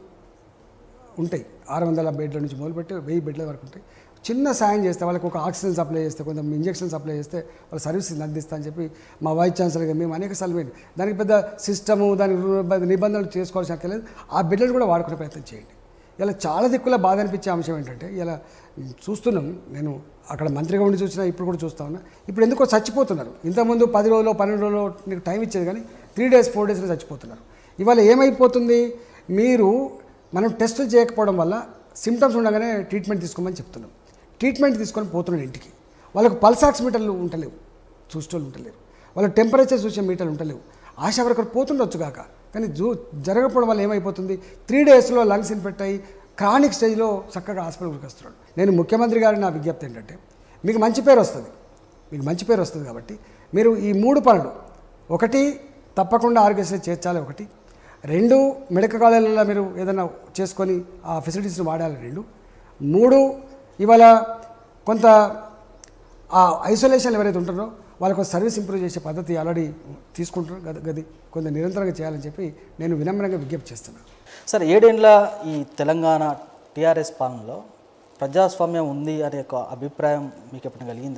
[SPEAKER 2] ఉంటాయి ఆరు వందల బెడ్ల నుంచి మొదలుపెట్టి వెయ్యి బెడ్ల వరకు ఉంటాయి చిన్న సాయం చేస్తే వాళ్ళకి ఒక ఆక్సిజన్ సప్లై చేస్తే కొంచెం ఇంజెక్షన్ సప్లై చేస్తే వాళ్ళ సర్వీస్ అందిస్తా అని చెప్పి మా వైస్ ఛాన్సలర్గా మేము అనేక సార్లు పోయింది దానికి పెద్ద సిస్టము దానికి రు- నిబంధనలు చేసుకోవాల్సిన అక్కర్లేదు ఆ బిడ్డలు కూడా వాడుకునే ప్రయత్నం చేయండి ఇలా చాలా దిక్కుల బాధ అనిపించే అంశం ఏంటంటే ఇలా చూస్తున్నాం నేను అక్కడ మంత్రిగా ఉండి చూసినా ఇప్పుడు కూడా చూస్తా ఉన్నా ఇప్పుడు ఎందుకో చచ్చిపోతున్నారు ఇంతకుముందు పది రోజులు పన్నెండు రోజులు నీకు టైం ఇచ్చేది కానీ త్రీ డేస్ ఫోర్ డేస్లో చచ్చిపోతున్నారు ఇవాళ ఏమైపోతుంది మీరు మనం టెస్టులు చేయకపోవడం వల్ల సిమ్టమ్స్ ఉండగానే ట్రీట్మెంట్ తీసుకోమని చెప్తున్నాం ట్రీట్మెంట్ తీసుకొని పోతున్నాడు ఇంటికి వాళ్ళకు పల్స్ ఆక్సిమీటర్లు ఉంటలేవు చూసేటోళ్ళు ఉంటలేరు వాళ్ళ టెంపరేచర్ చూసే మీటర్లు ఉంటలేవు ఆశా వరకు పోతుండొచ్చు కాక కానీ జూ జరగకపోవడం వల్ల ఏమైపోతుంది త్రీ డేస్లో లంగ్స్ ఇన్ఫెక్ట్ అయ్యి క్రానిక్ స్టేజ్లో చక్కగా హాస్పిటల్కి వస్తున్నాడు నేను ముఖ్యమంత్రి గారి నా విజ్ఞప్తి ఏంటంటే మీకు మంచి పేరు వస్తుంది మీకు మంచి పేరు వస్తుంది కాబట్టి మీరు ఈ మూడు పనులు ఒకటి తప్పకుండా ఆరోగ్యశ్రీ చేర్చాలి ఒకటి రెండు మెడికల్ కాలేజీలలో మీరు ఏదైనా చేసుకొని ఆ ఫెసిలిటీస్ని వాడాలి రెండు మూడు ఇవాళ కొంత ఆ ఐసోలేషన్ ఎవరైతే ఉంటారో వాళ్ళకు సర్వీస్ ఇంప్రూవ్ చేసే పద్ధతి ఆల్రెడీ తీసుకుంటారు గది గది కొంత నిరంతరంగా చేయాలని చెప్పి నేను వినమ్రంగా విజ్ఞప్తి చేస్తున్నాను
[SPEAKER 1] సార్ ఏడేండ్ల ఈ తెలంగాణ టీఆర్ఎస్ పాలనలో ప్రజాస్వామ్యం ఉంది అనే ఒక అభిప్రాయం మీకు ఎప్పుడైనా కలిగిందా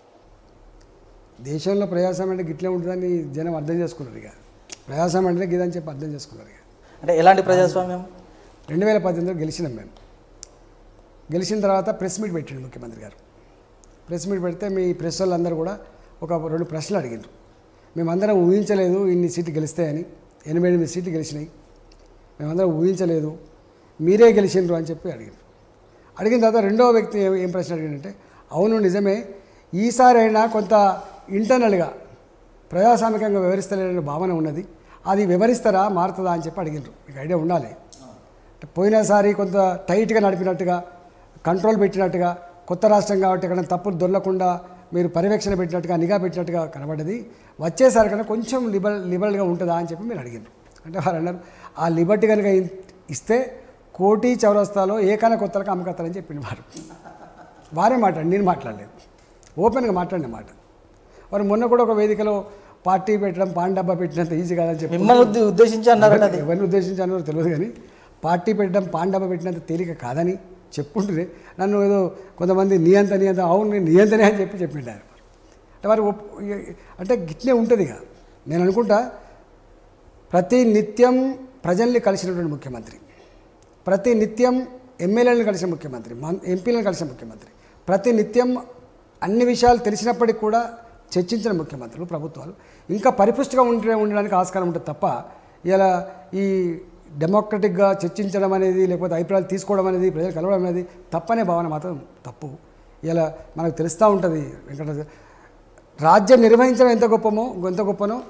[SPEAKER 2] దేశంలో ప్రజాస్వామ్యం అంటే గిట్లే ఉంటుందని జనం అర్థం చేసుకున్నారు ఇక ప్రజాస్వామ్యం అంటే గిదని చెప్పి అర్థం చేసుకున్నారు ఇక
[SPEAKER 1] అంటే ఎలాంటి ప్రజాస్వామ్యం
[SPEAKER 2] రెండు వేల పద్దెనిమిదిలో గెలిచినాం మేము గెలిచిన తర్వాత ప్రెస్ మీట్ పెట్టిండు ముఖ్యమంత్రి గారు ప్రెస్ మీట్ పెడితే మీ ప్రెస్ వాళ్ళందరూ కూడా ఒక రెండు ప్రశ్నలు అడిగిండ్రు మేమందరం ఊహించలేదు ఇన్ని సీట్లు గెలుస్తాయని ఎనభై ఎనిమిది సీట్లు గెలిచినాయి మేమందరం ఊహించలేదు మీరే గెలిచిండ్రు అని చెప్పి అడిగారు అడిగిన తర్వాత రెండో వ్యక్తి ఏ- ఏం ప్రశ్న అడిగిందంటే అవును నిజమే ఈసారైనా కొంత ఇంటర్నల్గా ప్రజాస్వామికంగా వివరిస్తలేని భావన ఉన్నది అది వివరిస్తారా మారుతుందా అని చెప్పి అడిగినారు మీకు ఐడియా ఉండాలి అంటే పోయినసారి కొంత టైట్గా నడిపినట్టుగా కంట్రోల్ పెట్టినట్టుగా కొత్త రాష్ట్రం కాబట్టి ఇక్కడ తప్పులు దొరలకుండా మీరు పర్యవేక్షణ పెట్టినట్టుగా నిఘా పెట్టినట్టుగా కనబడ్డది వచ్చేసారి కన్నా కొంచెం లిబరల్ లిబరల్గా ఉంటుందా అని చెప్పి మీరు అడిగారు అంటే వారు అన్నారు ఆ లిబర్టీ కనుక ఇ- ఇస్తే కోటి చౌరస్తాలో ఏకైనా కొత్తలకు అమ్మకత్తారని చెప్పింది వారు వారే మాట్లాడి నేను మాట్లాడలేదు ఓపెన్గా మాట్లాడిన మాట వారు మొన్న కూడా ఒక వేదికలో పార్టీ పెట్టడం పాన్ డబ్బా పెట్టినంత ఈజీ కాదని చెప్పి
[SPEAKER 1] మిమ్మల్ని ఉద్ద- ఉద్దేశించి అన్నారట అది
[SPEAKER 2] ఎవరిని ఉద్దేశించి అన్నారో తెలియదు కానీ పార్టీ పెట్టడం పాండవ పెట్టినంత తేలిక కాదని చెప్పుంటే నన్ను ఏదో కొంతమంది నియంత నియంత అవును నేను నియంతనే అని చెప్పి చెప్పిండు ఆయన అంటే వారు ఒప్- అంటే గిట్నే ఉంటుంది ఇక నేను అనుకుంటా ప్రతి నిత్యం ప్రజల్ని కలిసినటువంటి ముఖ్యమంత్రి ప్రతి నిత్యం ఎమ్మెల్యేలను కలిసిన ముఖ్యమంత్రి మం- ఎంపీలను కలిసిన ముఖ్యమంత్రి ప్రతి నిత్యం అన్ని విషయాలు తెలిసినప్పటికీ కూడా చర్చించిన ముఖ్యమంత్రులు ప్రభుత్వాలు ఇంకా పరిపుష్టిగా ఉండే ఉండడానికి ఆస్కారం ఉంటుంది తప్ప ఇలా ఈ డెమోక్రటిక్గా చర్చించడం అనేది లేకపోతే అభిప్రాయాలు తీసుకోవడం అనేది ప్రజలు కలవడం అనేది తప్పనే భావన మాత్రం తప్పు ఇలా మనకు తెలుస్తూ ఉంటుంది వెంకట రాజ్యం నిర్వహించడం ఎంత గొప్పమో ఎంత గొప్పనో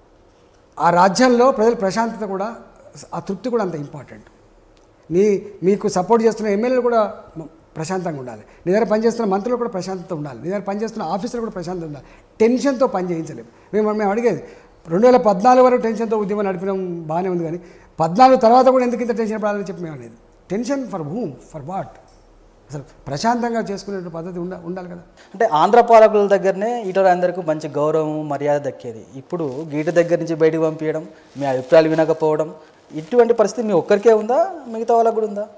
[SPEAKER 2] ఆ రాజ్యంలో ప్రజల ప్రశాంతత కూడా ఆ తృప్తి కూడా అంత ఇంపార్టెంట్ నీ మీకు సపోర్ట్ చేస్తున్న ఎమ్మెల్యేలు కూడా మ- ప్రశాంతంగా ఉండాలి నీ దగ్గర పనిచేస్తున్న మంత్రులు కూడా ప్రశాంతత ఉండాలి నీ దగ్గర పనిచేస్తున్న ఆఫీసర్లు కూడా ప్రశాంతత ఉండాలి టెన్షన్తో పని చేయించలేము మేము మేము అడిగేది రెండు వేల పద్నాలుగు వరకు టెన్షన్తో ఉద్యమం నడిపినాం బాగానే ఉంది కానీ పద్నాలుగు తర్వాత కూడా ఎందుకు ఇంత టెన్షన్ పడాలని చెప్పి మేము అనేది tension for whom for what అసలు ప్రశాంతంగా చేసుకునే పద్ధతి ఉండ ఉండాలి కదా
[SPEAKER 1] అంటే ఆంధ్ర పాలకుల దగ్గరనే ఈటల అందరికీ మంచి గౌరవం మర్యాద దక్కేది ఇప్పుడు గీట దగ్గర నుంచి బయటకు పంపించడం మీ అభిప్రాయాలు వినకపోవడం ఇటువంటి పరిస్థితి మీ ఒక్కరికే ఉందా మిగతా వాళ్ళకు కూడా ఉందా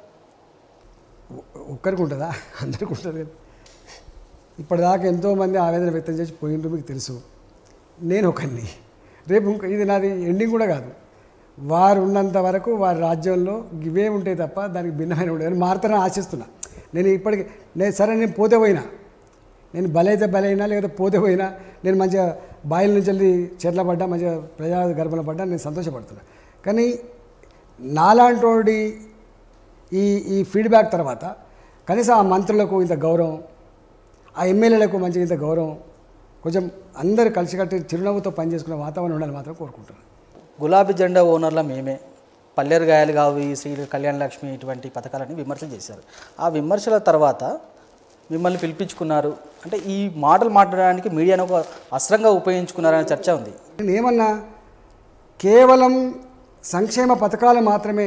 [SPEAKER 2] ఒ- ఒక్కరికి ఉంటుందా అందరికి ఉంటుంది కదా ఇప్పటిదాకా ఎంతోమంది ఆవేదన వ్యక్తం చేసి పోయిండ్రు మీకు తెలుసు నేను ఒకరిని రేపు ఇంకో ఇది నాది ఎండింగ్ కూడా కాదు వారు ఉన్నంత వరకు వారి రాజ్యంలో ఇవే ఉంటాయి తప్ప దానికి భిన్నమైన ఉండేది మారుతారని ఆశిస్తున్నా నేను ఇప్పటికి నేను సరే నేను పోతే పోయినా నేను బలైతే బలైనా లేకపోతే పోతే పోయినా నేను మంచిగా బాయిల నుంచి వెళ్ళి చెట్ల పడ్డా మంచిగా ప్రజా గర్భంలో పడ్డా నేను సంతోషపడుతున్నా కానీ నాలాంటి ఈ ఈ ఫీడ్బ్యాక్ తర్వాత కనీసం ఆ మంత్రులకు ఇంత గౌరవం ఆ ఎమ్మెల్యేలకు మంచిగా ఇంత గౌరవం కొంచెం అందరూ కలిసికట్టి చిరునవ్వుతో పనిచేసుకునే వాతావరణం ఉండాలని మాత్రం కోరుకుంటున్నాను
[SPEAKER 1] గులాబీ జెండా ఓనర్ల మేమే పల్లెరు గాయాలు కావు ఈ శ్రీ కళ్యాణ లక్ష్మి ఇటువంటి పథకాలని విమర్శలు చేశారు ఆ విమర్శల తర్వాత మిమ్మల్ని పిలిపించుకున్నారు అంటే ఈ మాటలు మాట్లాడడానికి మీడియాను ఒక అస్త్రంగా ఉపయోగించుకున్నారనే చర్చ ఉంది
[SPEAKER 2] నేను ఏమన్నా కేవలం సంక్షేమ పథకాలు మాత్రమే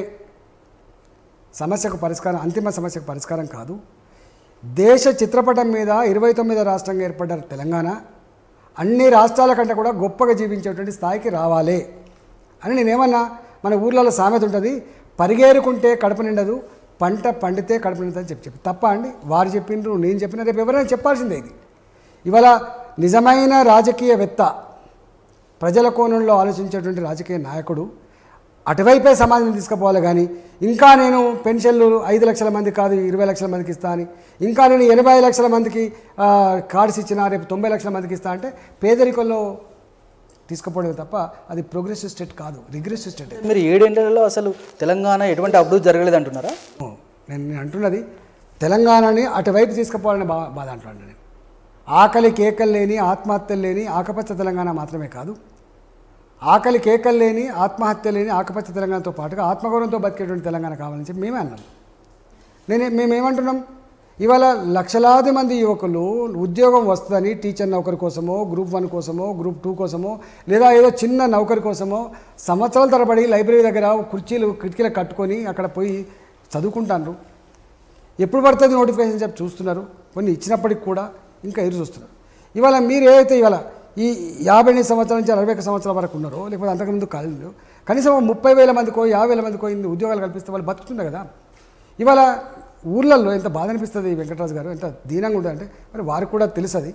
[SPEAKER 2] సమస్యకు పరిష్కారం అంతిమ సమస్యకు పరిష్కారం కాదు దేశ చిత్రపటం మీద ఇరవై తొమ్మిదో రాష్ట్రంగా ఏర్పడ్డ తెలంగాణ అన్ని రాష్ట్రాల కంటే కూడా గొప్పగా జీవించేటువంటి స్థాయికి రావాలి అని నేనేమన్నా మన ఊర్లలో సామెత ఉంటుంది పరిగేరుకుంటే కడుపు నిండదు పంట పండితే కడుపు నిండదని చెప్పి చెప్పి తప్ప అండి వారు చెప్పిండ్రు నేను చెప్పిన రేపు ఎవరైనా చెప్పాల్సిందే ఇది ఇవాళ నిజమైన రాజకీయవేత్త ప్రజల కోణంలో ఆలోచించేటువంటి రాజకీయ నాయకుడు అటువైపే సమాజం తీసుకుపోవాలి కానీ ఇంకా నేను పెన్షన్లు ఐదు లక్షల మంది కాదు ఇరవై లక్షల మందికి ఇస్తా అని ఇంకా నేను ఎనభై లక్షల మందికి ఆ, కార్డ్స్ ఇచ్చిన రేపు తొంభై లక్షల మందికి ఇస్తా అంటే పేదరికంలో తీసుకుపోవడమే తప్ప అది ప్రోగ్రెసివ్ స్టేట్ కాదు రిగ్రెసివ్ స్టేట్
[SPEAKER 1] మీరు ఏడేళ్లలో అసలు తెలంగాణ ఎటువంటి అభివృద్ధి జరగలేదు అంటున్నారా
[SPEAKER 2] నేను నేను అంటున్నది తెలంగాణని అటువైపు తీసుకుపోవాలని బా బాధ అంటున్నాను నేను ఆకలి కేకలు లేని ఆత్మహత్యలు లేని ఆకపచ్చ తెలంగాణ మాత్రమే కాదు ఆకలి కేకలు లేని ఆత్మహత్య లేని ఆకపచ్చ తెలంగాణతో పాటుగా ఆత్మగౌరవంతో బతికేటువంటి తెలంగాణ కావాలని చెప్పి మేమే అన్నాం నేనే మేమేమంటున్నాం ఇవాళ లక్షలాది మంది యువకులు ఉద్యోగం వస్తుందని టీచర్ నౌకరి కోసమో గ్రూప్ వన్ కోసమో గ్రూప్ టూ కోసమో లేదా ఏదో చిన్న నౌకరి కోసమో సంవత్సరాల తరబడి లైబ్రరీ దగ్గర కుర్చీలు కిటికీలు కట్టుకొని అక్కడ పోయి చదువుకుంటారు ఎప్పుడు పడుతుంది నోటిఫికేషన్ చెప్పి చూస్తున్నారు కొన్ని ఇచ్చినప్పటికి కూడా ఇంకా ఎదురు చూస్తున్నారు ఇవాళ మీరు ఏదైతే ఇవాళ ఈ యాభై ఎనిమిది సంవత్సరాల నుంచి అరవై ఒక సంవత్సరాల వరకు ఉన్నారో లేకపోతే అంతకుముందు కాలంలో కనీసం ఓ ముప్పై వేల మందికో యాభై వేల మందికో ఇన్ని ఉద్యోగాలు కల్పిస్తే వాళ్ళు బతుకుతున్నారు కదా ఇవాళ ఊర్లలో ఎంత బాధ అనిపిస్తుంది ఈ వెంకటరాజు గారు ఎంత దీనంగా ఉంటుంది అంటే మరి వారికి కూడా తెలుసది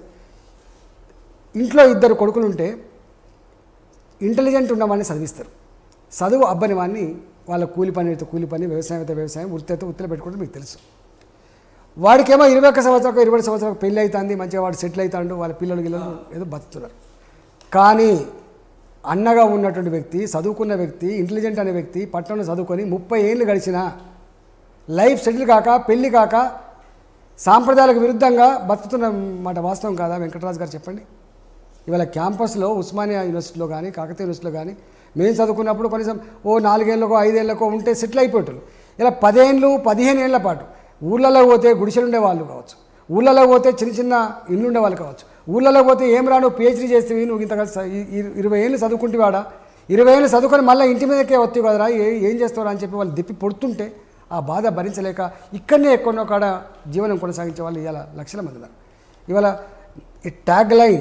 [SPEAKER 2] ఇంట్లో ఇద్దరు కొడుకులు ఉంటే ఇంటెలిజెంట్ ఉన్నవాడిని చదివిస్తారు చదువు అబ్బని వాడిని వాళ్ళ కూలి పని అయితే కూలి పని వ్యవసాయం అయితే వ్యవసాయం వృత్తి అయితే వృత్తిలో పెట్టుకుంటే మీకు తెలుసు వాడికేమో ఇరవై ఒక్క సంవత్సరం ఇరవై సంవత్సరం పెళ్ళి అవుతుంది మంచిగా వాడు సెటిల్ అవుతాడు వాళ్ళ పిల్లలు గిల్లలు ఏదో బతుకుతున్నారు కానీ అన్నగా ఉన్నటువంటి వ్యక్తి చదువుకున్న వ్యక్తి ఇంటెలిజెంట్ అనే వ్యక్తి పట్టణంలో చదువుకొని ముప్పై ఏళ్ళు గడిచిన లైఫ్ సెటిల్ కాక పెళ్ళి కాక సాంప్రదాయాలకు విరుద్ధంగా బతుకుతున్న మాట వాస్తవం కాదా వెంకటరాజు గారు చెప్పండి ఇవాళ క్యాంపస్లో ఉస్మానియా యూనివర్సిటీలో కానీ కాకతీయ యూనివర్సిటీలో కానీ మేము చదువుకున్నప్పుడు కనీసం ఓ నాలుగేళ్ళకో ఐదేళ్ళకో ఉంటే సెటిల్ అయిపోయారు ఇలా పదేళ్ళు పదిహేను ఏళ్ల పాటు ఊళ్ళలో పోతే గుడిసెలు ఉండే వాళ్ళు కావచ్చు ఊళ్ళలో పోతే చిన్న చిన్న ఇల్లు ఉండే వాళ్ళు కావచ్చు ఊళ్ళలో పోతే ఏం రా నువ్వు పిహెచ్డీ చేస్తేవి నువ్వు ఇంత ఇరవై ఏళ్ళు చదువుకుంటేవాడా ఇరవై ఏళ్ళు చదువుకొని మళ్ళీ ఇంటి మీదకే వస్తావు కదరా ఏ ఏం చేస్తావురా అని చెప్పి వాళ్ళు దిప్పి పొడుతుంటే ఆ బాధ భరించలేక ఇక్కడనే ఎక్కడో కాడ జీవనం కొనసాగించే వాళ్ళు ఇవాళ లక్షల మంది ఉన్నారు ఇవాళ ఈ ట్యాగ్ లైన్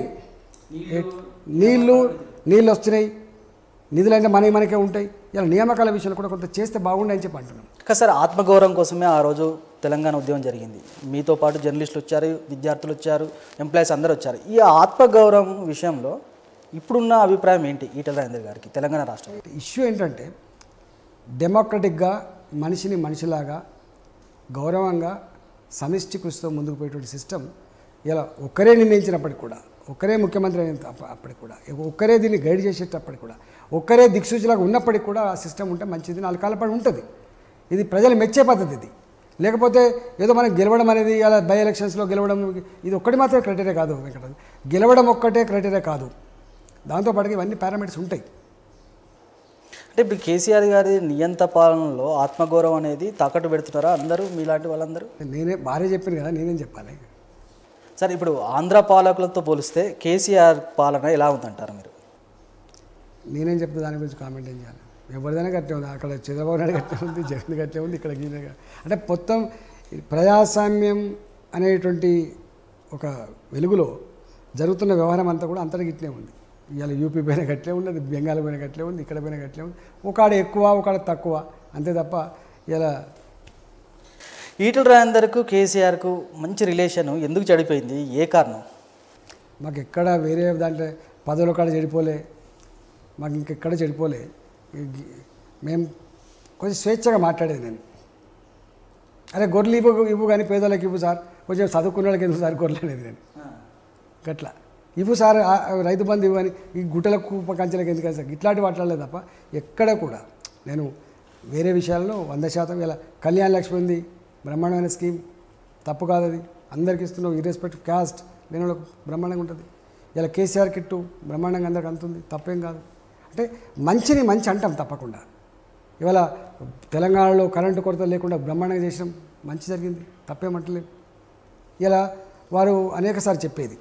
[SPEAKER 2] నీళ్ళు నీళ్ళు వస్తున్నాయి నిధులైనా మనకి మనకే ఉంటాయి ఇలా నియామకాల విషయంలో కూడా కొంత చేస్తే బాగుండే అని చెప్పి అంటున్నాం
[SPEAKER 1] కానీ సార్ ఆత్మగౌరవం కోసమే ఆ రోజు తెలంగాణ ఉద్యమం జరిగింది మీతో పాటు జర్నలిస్టులు వచ్చారు విద్యార్థులు వచ్చారు ఎంప్లాయీస్ అందరూ వచ్చారు ఈ ఆత్మగౌరవం విషయంలో ఇప్పుడున్న అభిప్రాయం ఏంటి ఈటల రాజేందర్ గారికి తెలంగాణ రాష్ట్రం
[SPEAKER 2] ఇష్యూ ఏంటంటే డెమోక్రటిక్గా మనిషిని మనిషిలాగా గౌరవంగా సమిష్టి కృషితో ముందుకు పోయేటువంటి సిస్టమ్ ఇలా ఒక్కరే నిర్ణయించినప్పటికి కూడా ఒక్కరే ముఖ్యమంత్రి అయిన అప్ప- అప్పటికి కూడా ఒక్కరే దీన్ని గైడ్ చేసేటప్పటికి కూడా ఒక్కరే దిక్సూచిలాగా ఉన్నప్పటికి కూడా ఆ సిస్టమ్ ఉంటే మంచిది నాలుగు కాలపాటు ఉంటుంది ఇది ప్రజలు మెచ్చే పద్ధతి ఇది లేకపోతే ఏదో మనం గెలవడం అనేది అలా బై ఎలక్షన్స్లో గెలవడం ఇది ఒక్కటి మాత్రమే క్రైటీరియా కాదు వెంకట గెలవడం ఒక్కటే క్రైటీరియా కాదు దాంతోపాటుగా ఇవన్నీ పారామీటర్స్ ఉంటాయి
[SPEAKER 1] అంటే ఇప్పుడు కేసీఆర్ గారి నియంత పాలనలో ఆత్మగౌరవం అనేది తాకట్టు పెడుతున్నారా అందరూ మీలాంటి వాళ్ళందరూ
[SPEAKER 2] నేనే భార్య చెప్పింది కదా నేనేం చెప్పాలి
[SPEAKER 1] సార్ ఇప్పుడు ఆంధ్ర పాలకులతో పోలిస్తే కేసీఆర్ పాలన ఎలా ఉందంటారు మీరు
[SPEAKER 2] నేనేం చెప్తే దాని గురించి కామెంట్ ఏం చేయాలి ఎవరిదైనా గట్టే ఉంది అక్కడ చంద్రబాబు నాయుడు గట్టే ఉంది జగన్ గట్టే ఉంది ఇక్కడ గీన గా- అంటే మొత్తం ఈ ప్రజాస్వామ్యం అనేటువంటి ఒక వెలుగులో జరుగుతున్న వ్యవహారం అంతా కూడా అంతటి గిట్లే ఉంది ఇవాళ యూపీ పైన గట్లే ఉన్నది బెంగాల్ పైన గట్లే ఉంది ఇక్కడ పైన గట్లే ఉంది ఒకడ ఎక్కువ ఒకడ తక్కువ అంతే తప్ప ఇలా
[SPEAKER 1] ఈటల రాజేందర్కు కేసీఆర్కు మంచి రిలేషన్ ఎందుకు చెడిపోయింది ఏ కారణం
[SPEAKER 2] మాకు ఎక్కడ వేరే దాంట్లో పదవుల కాడ చెడిపోలే మాకు ఇంకెక్కడ చెడిపోలే ఈ గి- మేము కొంచెం స్వేచ్ఛగా మాట్లాడేది నేను అరే గొర్రెలు ఇవ్వు ఇవ్వు కానీ పేదోళ్ళకి ఇవ్వు సార్ కొంచెం చదువుకున్న వాళ్ళకి ఎందుకు సార్ గొర్రెలు అనేది నేను గట్లా ఇవ్వు సార్ ఆ- ఆ రైతు బంధు ఇవ్వు అని ఈ గుట్టల కుప్ప కంచెలకు ఎందుకు సార్ ఇట్లాంటి మాట్లాడలేదు తప్ప ఎక్కడ కూడా నేను వేరే విషయాల్లో వంద శాతం ఇలా కళ్యాణ లక్ష్మి ఉంది బ్రహ్మాండమైన స్కీమ్ తప్పు కాదు అది అందరికి ఇస్తున్నావు ఇర్రెస్పెక్టివ్ క్యాస్ట్ లేని వాళ్ళకు బ్రహ్మాండంగా ఉంటుంది ఇలా కేసీఆర్ కిట్టు బ్రహ్మాండంగా అందరికి అందుతుంది తప్పేం కాదు అంటే మంచిని మంచి అంటాం తప్పకుండా ఇవాళ తెలంగాణలో కరెంటు కొరత లేకుండా బ్రహ్మాండంగా చేసినాం మంచి జరిగింది తప్పేమంటలేదు ఇలా వారు అనేకసార్లు చెప్పేది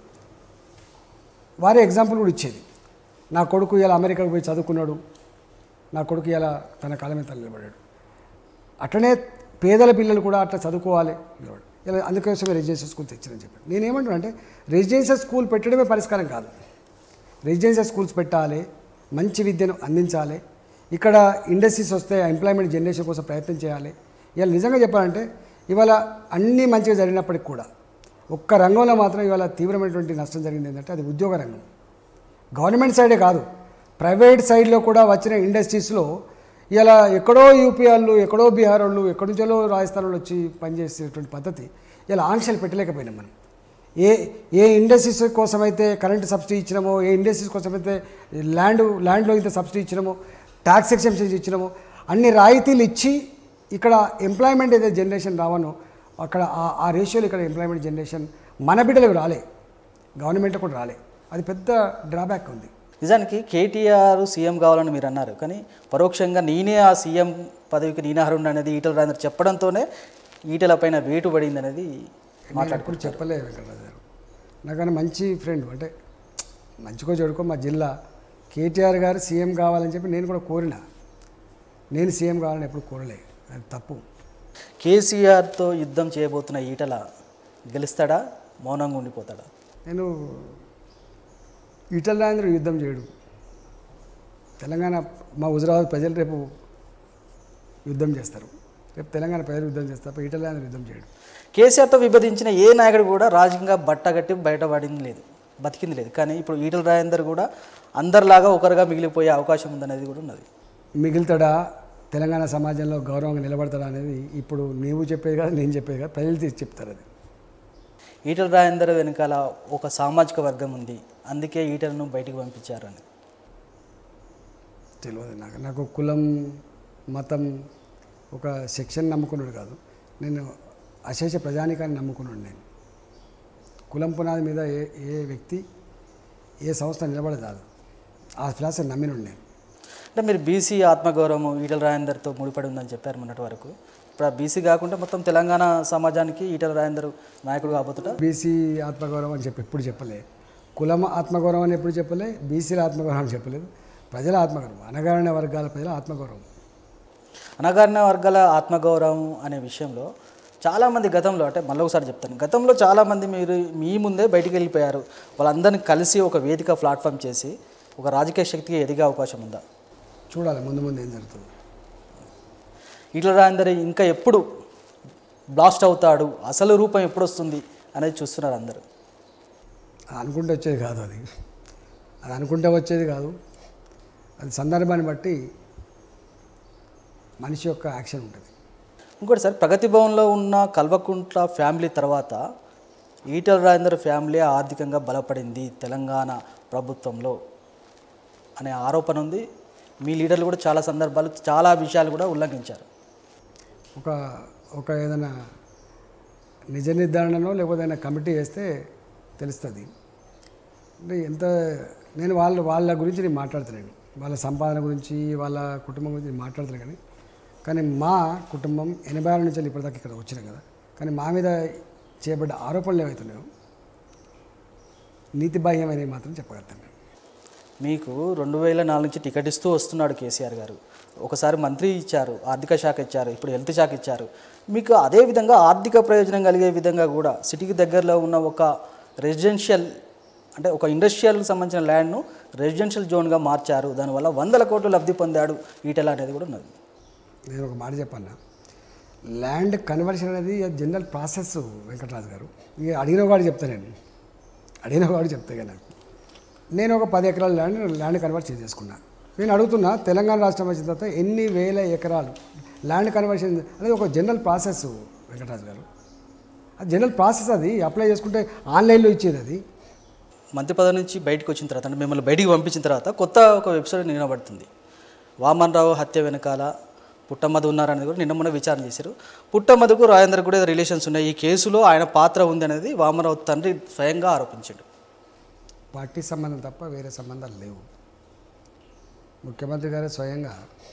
[SPEAKER 2] వారే ఎగ్జాంపుల్ కూడా ఇచ్చేది నా కొడుకు ఇలా అమెరికాకు పోయి చదువుకున్నాడు నా కొడుకు ఇలా తన కాలం మీద తను నిలబడాడు అట్లనే పేదల పిల్లలు కూడా అట్లా చదువుకోవాలి నిలబడు ఇలా అందుకోసమే రెసిడెన్షియల్ స్కూల్ తెచ్చారని చెప్పాడు నేనేమంటున్నా అంటే రెసిడెన్షియల్ స్కూల్ పెట్టడమే పరిష్కారం కాదు రెసిడెన్షియల్ స్కూల్స్ పెట్టాలి మంచి విద్యను అందించాలి ఇక్కడ ఇండస్ట్రీస్ వస్తే ఎంప్లాయ్మెంట్ జనరేషన్ కోసం ప్రయత్నం చేయాలి ఇవాళ నిజంగా చెప్పాలంటే ఇవాళ అన్నీ మంచిగా జరిగినప్పటికి కూడా ఒక్క రంగంలో మాత్రం ఇవాళ తీవ్రమైనటువంటి నష్టం జరిగింది ఏంటంటే అది ఉద్యోగ రంగం గవర్నమెంట్ సైడే కాదు ప్రైవేట్ సైడ్లో కూడా వచ్చిన ఇండస్ట్రీస్లో ఇలా ఎక్కడో యూపీ వాళ్ళు ఎక్కడో బీహార్ వాళ్ళు ఎక్కడి నుంచో రాజస్థాన్ వాళ్ళు వచ్చి పనిచేసేటువంటి పద్ధతి ఇలా ఆంక్షలు పెట్టలేకపోయినాం మనం ఏ ఏ ఇండస్ట్రీస్ కోసమైతే కరెంటు సబ్సిడీ ఇచ్చినామో ఏ ఇండస్ట్రీస్ కోసమైతే ల్యాండ్ ల్యాండ్లో ఇంత సబ్సిడీ ఇచ్చినామో ట్యాక్స్ ఎక్సెప్షన్స్ ఇచ్చినామో అన్ని రాయితీలు ఇచ్చి ఇక్కడ ఎంప్లాయ్మెంట్ ఏదైతే జనరేషన్ రావనో అక్కడ ఆ- ఆ రేషియోలో ఇక్కడ ఎంప్లాయ్మెంట్ జనరేషన్ మన బిడ్డలకు రాలే గవర్నమెంట్ కూడా రాలే అది పెద్ద డ్రాబ్యాక్ ఉంది
[SPEAKER 1] నిజానికి కేటీఆర్ సీఎం కావాలని మీరు అన్నారు కానీ పరోక్షంగా నేనే ఆ సీఎం పదవికి నేనే అర్హుడు అనేది ఈటల రాజేందర్ చెప్పడంతోనే ఈటల పైన వేటు పడింది అనేది
[SPEAKER 2] నేను ఎప్పుడు చెప్పలే వెంకటరాజు గారు నాకన్నా మంచి ఫ్రెండ్ అంటే మంచికో చెడుకో మా జిల్లా కేటీఆర్ గారు సీఎం కావాలని చెప్పి నేను కూడా కోరిన నేను సీఎం కావాలని ఎప్పుడు కోరలే అది తప్పు
[SPEAKER 1] కేసీఆర్తో యుద్ధం చేయబోతున్న ఈటల గెలుస్తాడా మౌనంగా ఉండిపోతాడా
[SPEAKER 2] నేను ఈటల రాజేంద్ర యుద్ధం చేయడు తెలంగాణ మా హుజరాబాద్ ప్రజలు రేపు యుద్ధం చేస్తారు రేపు తెలంగాణ ప్రజలు యుద్ధం చేస్తారు తప్ప ఈటల రాజేంద్ర యుద్ధం చేయడు
[SPEAKER 1] కేసీఆర్తో విభజించిన ఏ నాయకుడు కూడా రాజకీయంగా బట్టగట్టి బయటపడింది లేదు బతికింది లేదు కానీ ఇప్పుడు ఈటల రాజేందర్ కూడా అందరిలాగా ఒకరుగా మిగిలిపోయే అవకాశం ఉందనేది కూడా ఉన్నది
[SPEAKER 2] మిగులుతాడా తెలంగాణ సమాజంలో గౌరవంగా నిలబడతాడా అనేది ఇప్పుడు నీవు చెప్పేది కాదు నేను చెప్పేది కాదు ప్రజలు తీసి చెప్తారు అది
[SPEAKER 1] ఈటల రాజేందర్ వెనకాల ఒక సామాజిక వర్గం ఉంది అందుకే ఈటలను బయటికి పంపించారని
[SPEAKER 2] తెలియదు నాకు నాకు కులం మతం ఒక సెక్షన్ నమ్ముకున్నాడు కాదు నేను అశేష ప్రజానికాన్ని నమ్ముకున్నాడు నేను కులం పునాది మీద ఏ ఏ వ్యక్తి ఏ సంస్థ నిలబడదాదు ఆ ఫిలాసఫీ నమ్మినుండి నేను
[SPEAKER 1] అంటే మీరు బీసీ ఆత్మగౌరవం ఈటల రాజేందర్తో ముడిపడి ఉందని చెప్పారు మొన్నటి వరకు ఇప్పుడు ఆ బీసీ కాకుండా మొత్తం తెలంగాణ సమాజానికి ఈటల రాజేందర్ నాయకుడు కాబోతుట
[SPEAKER 2] బీసీ ఆత్మగౌరవం అని చెప్పి ఎప్పుడు చెప్పలే కులం ఆత్మగౌరవం అని ఎప్పుడు చెప్పలే బీసీల ఆత్మగౌరవం అని చెప్పలేదు ప్రజల ఆత్మగౌరవం అనగారిన వర్గాల ప్రజల ఆత్మగౌరవం
[SPEAKER 1] అనగారిన వర్గాల ఆత్మగౌరవం అనే విషయంలో చాలామంది గతంలో అంటే మళ్ళీ ఒకసారి చెప్తాను గతంలో చాలామంది మీరు మీ ముందే బయటికి వెళ్ళిపోయారు వాళ్ళందరినీ కలిసి ఒక వేదిక ప్లాట్ఫామ్ చేసి ఒక రాజకీయ శక్తికి ఎదిగే అవకాశం ఉందా
[SPEAKER 2] చూడాలి ముందు ముందు ఏం జరుగుతుంది
[SPEAKER 1] ఈటల రాజేందర్ ఇంకా ఎప్పుడు బ్లాస్ట్ అవుతాడు అసలు రూపం ఎప్పుడు వస్తుంది అనేది చూస్తున్నారు అందరూ
[SPEAKER 2] అది అనుకుంటే వచ్చేది కాదు అది అది అనుకుంటే వచ్చేది కాదు అది సందర్భాన్ని బట్టి మనిషి యొక్క యాక్షన్ ఉంటుంది
[SPEAKER 1] ఇంకోటి సార్ ప్రగతి భవన్లో ఉన్న కల్వకుంట్ల ఫ్యామిలీ తర్వాత ఈటల రాజేందర్ ఫ్యామిలీ ఆర్థికంగా బలపడింది తెలంగాణ ప్రభుత్వంలో అనే ఆరోపణ ఉంది మీ లీడర్లు కూడా చాలా సందర్భాలు చాలా విషయాలు కూడా ఉల్లంఘించారు
[SPEAKER 2] ఒక ఒక ఏదైనా నిజ నిర్ధారణలో లేకపోతే ఏదైనా కమిటీ వేస్తే తెలుస్తుంది అంటే ఎంత నేను వాళ్ళ వాళ్ళ గురించి నేను మాట్లాడుతున్నాను వాళ్ళ సంపాదన గురించి వాళ్ళ కుటుంబం గురించి నేను మాట్లాడుతున్నాను కానీ కానీ మా కుటుంబం ఎనభై ఆరు నుంచి ఇప్పటిదాకా ఇక్కడ వచ్చినాం కదా కానీ మా మీద చేయబడ్డ ఆరోపణలు ఏవైతున్నాయో నీతి బాహ్యమైనవి మాత్రం చెప్పగలుగుతాను నేను
[SPEAKER 1] మీకు రెండు వేల నాలుగు నుంచి టికెట్ ఇస్తూ వస్తున్నాడు కేసీఆర్ గారు ఒకసారి మంత్రి ఇచ్చారు ఆర్థిక శాఖ ఇచ్చారు ఇప్పుడు హెల్త్ శాఖ ఇచ్చారు మీకు అదే విధంగా ఆర్థిక ప్రయోజనం కలిగే విధంగా కూడా సిటీకి దగ్గరలో ఉన్న ఒక రెసిడెన్షియల్ అంటే ఒక ఇండస్ట్రియల్కి సంబంధించిన ల్యాండ్ను రెసిడెన్షియల్ జోన్గా మార్చారు దానివల్ల వందల కోట్లు లబ్ధి పొందాడు ఈటెల అనేది కూడా ఉన్నది
[SPEAKER 2] నేను ఒక మాట చెప్పన్నా ల్యాండ్ కన్వర్షన్ అనేది జనరల్ ప్రాసెస్ వెంకటరాజు గారు ఇక అడిగిన వాడు చెప్తా నేను అడిగిన వాడు చెప్తే కదా నాకు నేను ఒక పది ఎకరాల ల్యాండ్ ల్యాండ్ కన్వర్ట్ చేసేసుకున్నా నేను అడుగుతున్నా తెలంగాణ రాష్ట్రం వచ్చిన తర్వాత ఎన్ని వేల ఎకరాలు ల్యాండ్ కన్వర్షన్ అనేది ఒక జనరల్ ప్రాసెస్ వెంకటరాజు గారు అది జనరల్ ప్రాసెస్ అది అప్లై చేసుకుంటే ఆన్లైన్లో ఇచ్చేది అది
[SPEAKER 1] మంత్రి పదవి నుంచి బయటకు వచ్చిన తర్వాత అంటే మిమ్మల్ని బయటికి పంపించిన తర్వాత కొత్త ఒక వెబ్సైట్ నిలబడుతుంది వామన్ రావు హత్య వెనకాల పుట్టమ్మది ఉన్నారనేది కూడా నిన్న మొన్న విచారణ చేశారు పుట్టమ్మదికు రాజేందర్ కూడా ఏదో రిలేషన్స్ ఉన్నాయి ఈ కేసులో ఆయన పాత్ర ఉంది అనేది వామరావు తండ్రి స్వయంగా ఆరోపించాడు
[SPEAKER 2] పార్టీ సంబంధం తప్ప వేరే సంబంధాలు లేవు ముఖ్యమంత్రి గారే స్వయంగా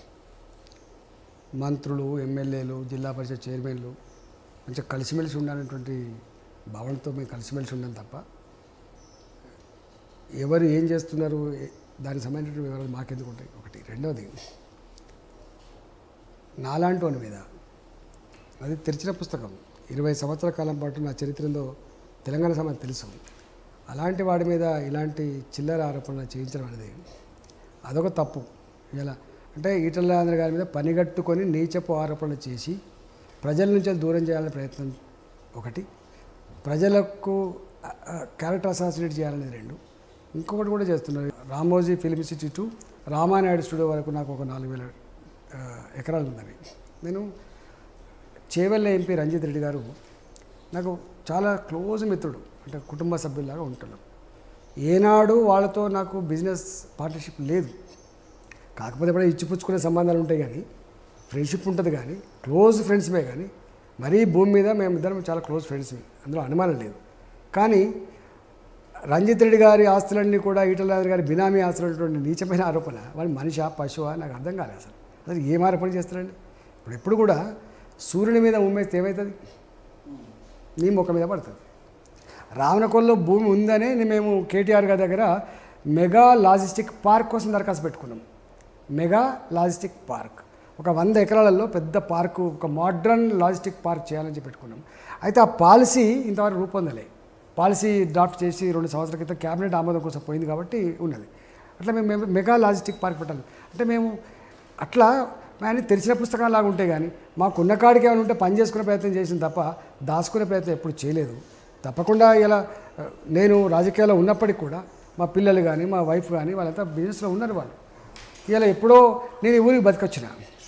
[SPEAKER 2] మంత్రులు ఎమ్మెల్యేలు జిల్లా పరిషత్ చైర్మన్లు మంచిగా కలిసిమెలిసి ఉండాలనేటువంటి భావనతో మేము కలిసిమెలిసి ఉండాలి తప్ప ఎవరు ఏం చేస్తున్నారు ఏ- దానికి సంబంధించిన వివరాలు మాకెందుకు ఉంటాయి ఒకటి రెండవది నాలాంటి వాని మీద అది తెరిచిన పుస్తకం ఇరవై సంవత్సరాల కాలం పాటు నా చరిత్ర ఏందో తెలంగాణ సమాజం తెలుసు అలాంటి వాడి మీద ఇలాంటి చిల్లర ఆరోపణలు చేయించడం అనేది అదొక తప్పు ఇలా అంటే ఈటల రాజేంద్ర గారి మీద పనిగట్టుకొని నీచపు ఆరోపణలు చేసి ప్రజల నుంచి దూరం చేయాలనే ప్రయత్నం ఒకటి ప్రజలకు క్యారెక్టర్ అసాసినేట్ చేయాలనేది రెండు ఇంకొకటి కూడా చేస్తున్నారు Ramoji film institute Ramanaidu studio వరకు నాకు ఒక నాలుగు వేల ఆ, ఎకరాలు ఉన్నవి నేను చేవెళ్ళ ఎంపీ రంజిత్ రెడ్డి గారు నాకు చాలా క్లోజ్ మిత్రుడు అంటే కుటుంబ సభ్యులాగా ఉంటున్నాం ఏనాడు వాళ్ళతో నాకు బిజినెస్ పార్ట్నర్షిప్ లేదు కాకపోతే ఎప్పుడైనా ఇచ్చిపుచ్చుకునే సంబంధాలు ఉంటాయి కానీ ఫ్రెండ్షిప్ ఉంటుంది కానీ క్లోజ్ ఫ్రెండ్స్మే కానీ మరీ భూమి మీద మేమిద్దరం చాలా క్లోజ్ ఫ్రెండ్స్మే అందులో అనుమానం లేదు కానీ రంజిత్ రెడ్డి గారి ఆస్తులన్నీ కూడా ఈటల రాజు గారి బినామీ ఆస్తులు ఉన్నటువంటి నీచమైన ఆరోపణ వాడి మనిషా పశువా నాకు అర్థం కాలేదు అసలు అసలు ఏం ఆరోపణ చేస్తారండి ఇప్పుడు ఎప్పుడు కూడా సూర్యుని మీద ఉమ్మేస్తే ఏమవుతుంది నీ ముఖం మీద పడుతుంది రావణకొల్లో భూమి ఉందనే మేము కేటీఆర్ గారి దగ్గర మెగా లాజిస్టిక్ పార్క్ కోసం దరఖాస్తు పెట్టుకున్నాం మెగా లాజిస్టిక్ పార్క్ ఒక వంద ఎకరాలలో పెద్ద పార్కు ఒక మోడ్రన్ లాజిస్టిక్ పార్క్ చేయాలని చెప్పి పెట్టుకున్నాం అయితే ఆ పాలసీ ఇంతవరకు రూపొందలే పాలసీ డ్రాఫ్ట్ చేసి రెండు సంవత్సరాల క్రితం క్యాబినెట్ ఆమోదం కోసం పోయింది కాబట్టి ఉన్నది అట్లా మేము మేము మెగా లాజిస్టిక్ పార్క్ పెట్టాలి అంటే మేము అట్లా కానీ తెరిచిన పుస్తకం లాగా ఉంటే కానీ మాకున్న కాడికి ఏమైనా ఉంటే పని చేసుకునే ప్రయత్నం చేసింది తప్ప దాచుకునే ప్రయత్నం ఎప్పుడు చేయలేదు తప్పకుండా ఇలా ఆ, నేను రాజకీయాల్లో ఉన్నప్పటికి కూడా మా పిల్లలు కానీ మా వైఫ్ కానీ వాళ్ళంతా బిజినెస్లో ఉన్నారు వాళ్ళు ఇలా ఎప్పుడో నేను ఈ ఊరికి బతికొచ్చిన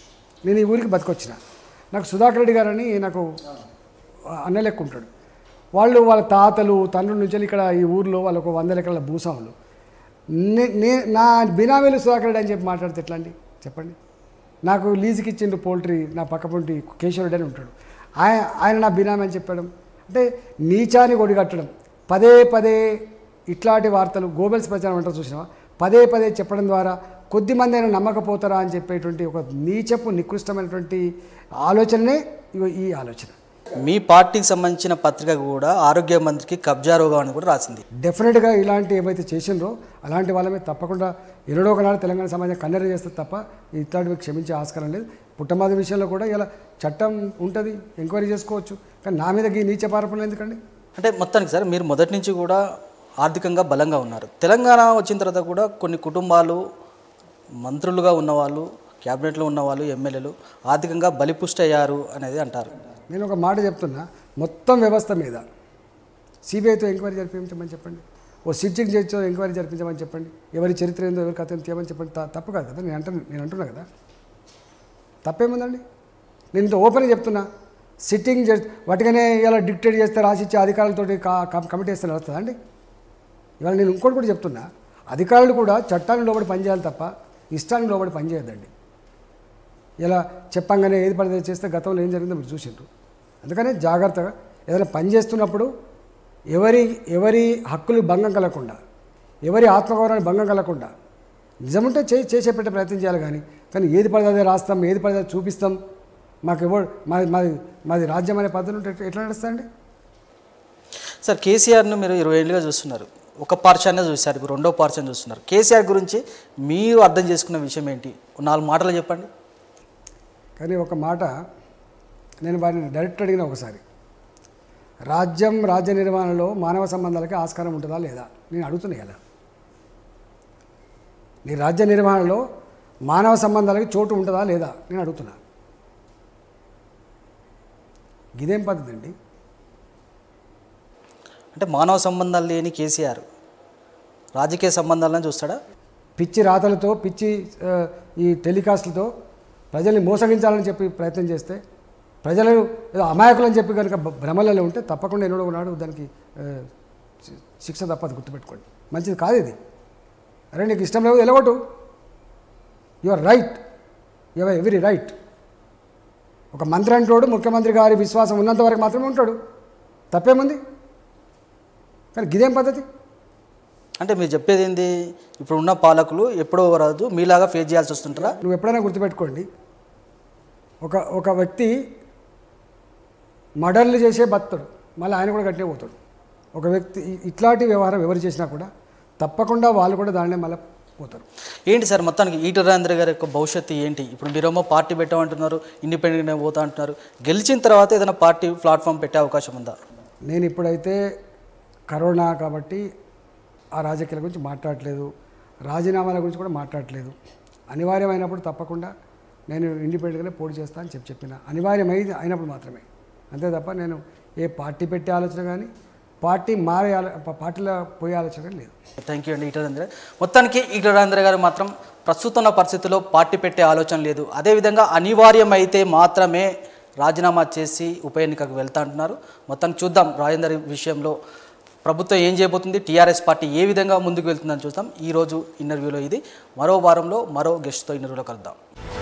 [SPEAKER 2] నేను ఈ ఊరికి బతికొచ్చిన నాకు సుధాకర్ రెడ్డి గారని నాకు అన్న లెక్క ఉంటాడు వాళ్ళు వాళ్ళ తాతలు తండ్రుల నుంచి ఇక్కడ ఈ ఊర్లో వాళ్ళు ఒక వందల ఎకరాల భూస్వాములు నే నే నా బినామీలు సుధాకర్ రెడ్డి అని చెప్పి మాట్లాడితే ఎట్లా అండి చెప్పండి నాకు లీజుకి ఇచ్చిండు పోల్ట్రీ నా పక్కపొంటి కేశవరెడ్డి అని ఉంటాడు ఆయన ఆయన నా బినామీ అని చెప్పడం అంటే నీచాన్ని ఒడిగట్టడం పదే పదే ఇట్లాంటి వార్తలు గోబెల్స్ ప్రచారం అంటారు చూసినావా పదే పదే చెప్పడం ద్వారా కొద్దిమంది అయినా నమ్మకపోతారా అని చెప్పేటువంటి ఒక నీచపు నికృష్టమైనటువంటి ఆలోచననే ఇగో ఈ ఆలోచన
[SPEAKER 1] మీ పార్టీకి సంబంధించిన పత్రిక కూడా ఆరోగ్య మంత్రికి కబ్జా రోగం అని కూడా రాసింది
[SPEAKER 2] డెఫినెట్గా ఇలాంటి ఏవైతే చేసిండ్రో అలాంటి వాళ్ళమే తప్పకుండా ఎన్నడో ఒకనాడు తెలంగాణ సమాజం కన్నెర చేస్తే తప్ప ఇట్లాంటివి క్షమించే ఆస్కారం లేదు పుట్టమాది విషయంలో కూడా ఇలా చట్టం ఉంటుంది ఎంక్వైరీ చేసుకోవచ్చు కానీ నా మీద ఈ నీచ పారపడలేదు ఎందుకండి
[SPEAKER 1] అంటే మొత్తానికి సార్ మీరు మొదటి నుంచి కూడా ఆర్థికంగా బలంగా ఉన్నారు తెలంగాణ వచ్చిన తర్వాత కూడా కొన్ని కుటుంబాలు మంత్రులుగా ఉన్నవాళ్ళు క్యాబినెట్లో ఉన్నవాళ్ళు ఎమ్మెల్యేలు ఆర్థికంగా బలిపుష్టి అయ్యారు అనేది అంటారు
[SPEAKER 2] నేను ఒక మాట చెప్తున్నా మొత్తం వ్యవస్థ మీద సిబిఐతో ఎంక్వైరీ జరిపించమని చెప్పండి ఓ సిట్టింగ్ జడ్జితో ఎంక్వైరీ జరిపించమని చెప్పండి ఎవరి చరిత్ర ఏందో ఎవరి కథ ఏందో తీయమని చెప్పండి త- తప్పు కాదు కదా నేను అంటున్నా నేను అంటున్నా కదా తప్పేముందండి నేను ఇంత ఓపెన్గా చెప్తున్నా సిట్టింగ్ జడ్జ్ వాటిగానే ఇలా డిక్టేట్ చేస్తే రాసిచ్చే అధికారులతోటి కా- కం- కమిటీ వేస్తే నడుస్తుందా అండి ఇవాళ నేను ఇంకోటి కూడా చెప్తున్నా అధికారులు కూడా చట్టానికి లోబడి పనిచేయాలి తప్ప ఇష్టానికి లోబడి పనిచేయద్దండి ఇలా చెప్పంగానే ఏది పడితే చేస్తే గతంలో ఏం జరిగిందో మీరు చూసిండ్రు అందుకనే జాగ్రత్తగా ఏదైనా పని చేస్తున్నప్పుడు ఎవరి ఎవరి హక్కులు భంగం కలగకుండా ఎవరి ఆత్మగౌరవాన్ని భంగం కలగకుండా నిజముంటే చే చేసే పెట్టే ప్రయత్నం చేయాలి కానీ కానీ ఏది పడితే అదే రాస్తాం ఏది పడితే అది చూపిస్తాం మాకు ఎవరు మాది మాది మాది రాజ్యం అనే పద్ధతి ఉంటే ఎట్లా- ఎట్లా నడుస్తుందండి
[SPEAKER 1] సార్ కేసీఆర్ను మీరు ఇరవై ఏళ్ళుగా చూస్తున్నారు ఒక పార్శానే చూశారు ఇప్పుడు రెండో పార్శాన్ని చూస్తున్నారు కేసీఆర్ గురించి మీరు అర్థం చేసుకున్న విషయం ఏంటి ఓ నాలుగు మాటలు చెప్పండి
[SPEAKER 2] కానీ ఒక మాట నేను వారిని డైరెక్ట్ అడిగిన ఒకసారి రాజ్యం రాజ్య నిర్వహణలో మానవ సంబంధాలకి ఆస్కారం ఉంటుందా లేదా నేను అడుగుతున్నా కదా నీ రాజ్య నిర్వహణలో మానవ సంబంధాలకి చోటు ఉంటుందా లేదా నేను అడుగుతున్నా ఇదేం పద్ధతి అండి
[SPEAKER 1] అంటే మానవ సంబంధాలు లేని కేసీఆర్ రాజకీయ సంబంధాలను చూస్తాడా
[SPEAKER 2] పిచ్చి రాతలతో పిచ్చి ఆ, ఈ టెలికాస్ట్లతో ప్రజల్ని మోసగించాలని చెప్పి ప్రయత్నం చేస్తే ప్రజలు ఏదో అమాయకులని చెప్పి కనుక భ- భ్రమలలో ఉంటే తప్పకుండా ఎన్నడో నాడు దానికి ఆ, శి- శిక్ష తప్పదు గుర్తుపెట్టుకోండి మంచిది కాదు ఇది అరే నీకు ఇష్టం లేదు ఎలగొట్టు you are right you are every right ఒక మంత్రి అంటోడు ముఖ్యమంత్రి గారి విశ్వాసం ఉన్నంత వరకు మాత్రమే ఉంటాడు తప్పేముంది కానీ గిదేం పద్ధతి
[SPEAKER 1] అంటే మీరు చెప్పేది ఏంది ఇప్పుడు ఉన్న పాలకులు ఎప్పుడో ఒక రోజు మీలాగా ఫేస్ చేయాల్సి వస్తుంటారా
[SPEAKER 2] నువ్వు ఎప్పుడైనా గుర్తుపెట్టుకోండి ఒక ఒక వ్యక్తి మర్డర్లు చేసే బతాడు మళ్ళీ ఆయన కూడా గట్టినే పోతాడు ఒక వ్యక్తి ఇ- ఇట్లాంటి వ్యవహారం ఎవరు చేసినా కూడా తప్పకుండా వాళ్ళు కూడా దానినే మళ్ళీ పోతారు
[SPEAKER 1] ఏంటి సార్ మొత్తానికి ఈట రాజేంద్ర గారి యొక్క భవిష్యత్తు ఏంటి ఇప్పుడు మీరేమో పార్టీ పెట్టమంటున్నారు ఇండిపెండెంట్గా పోతా అంటున్నారు గెలిచిన తర్వాత ఏదైనా పార్టీ ప్లాట్ఫామ్ పెట్టే అవకాశం ఉందా
[SPEAKER 2] నేను ఇప్పుడైతే కరోనా కాబట్టి ఆ రాజకీయాల గురించి మాట్లాడట్లేదు రాజీనామాల గురించి కూడా మాట్లాడట్లేదు అనివార్యమైనప్పుడు తప్పకుండా నేను ఇండిపెండెంట్గానే పోటీ చేస్తా అని చెప్పి చెప్పిన అనివార్యమైంది అయినప్పుడు మాత్రమే అంతే తప్ప నేను ఏ పార్టీ పెట్టే ఆలోచన కానీ పార్టీ మారే ఆలో ప- పార్టీలో పోయే ఆలోచన కానీ లేదు
[SPEAKER 1] థ్యాంక్ యూ అండి ఈట రాజేంద్ర మొత్తానికి ఈట రాజేంద్ర గారు మాత్రం ప్రస్తుతం ఉన్న పరిస్థితుల్లో పార్టీ పెట్టే ఆలోచన లేదు అదేవిధంగా అనివార్యమైతే మాత్రమే రాజీనామా చేసి ఉప ఎన్నికకు వెళ్తా అంటున్నారు మొత్తానికి చూద్దాం రాజేందర్ విషయంలో ప్రభుత్వం ఏం చేయబోతుంది టీఆర్ఎస్ పార్టీ ఏ విధంగా ముందుకు వెళ్తుందని చూద్దాం ఈరోజు ఇంటర్వ్యూలో ఇది మరో వారంలో మరో గెస్ట్తో ఇంటర్వ్యూలో కలుద్దాం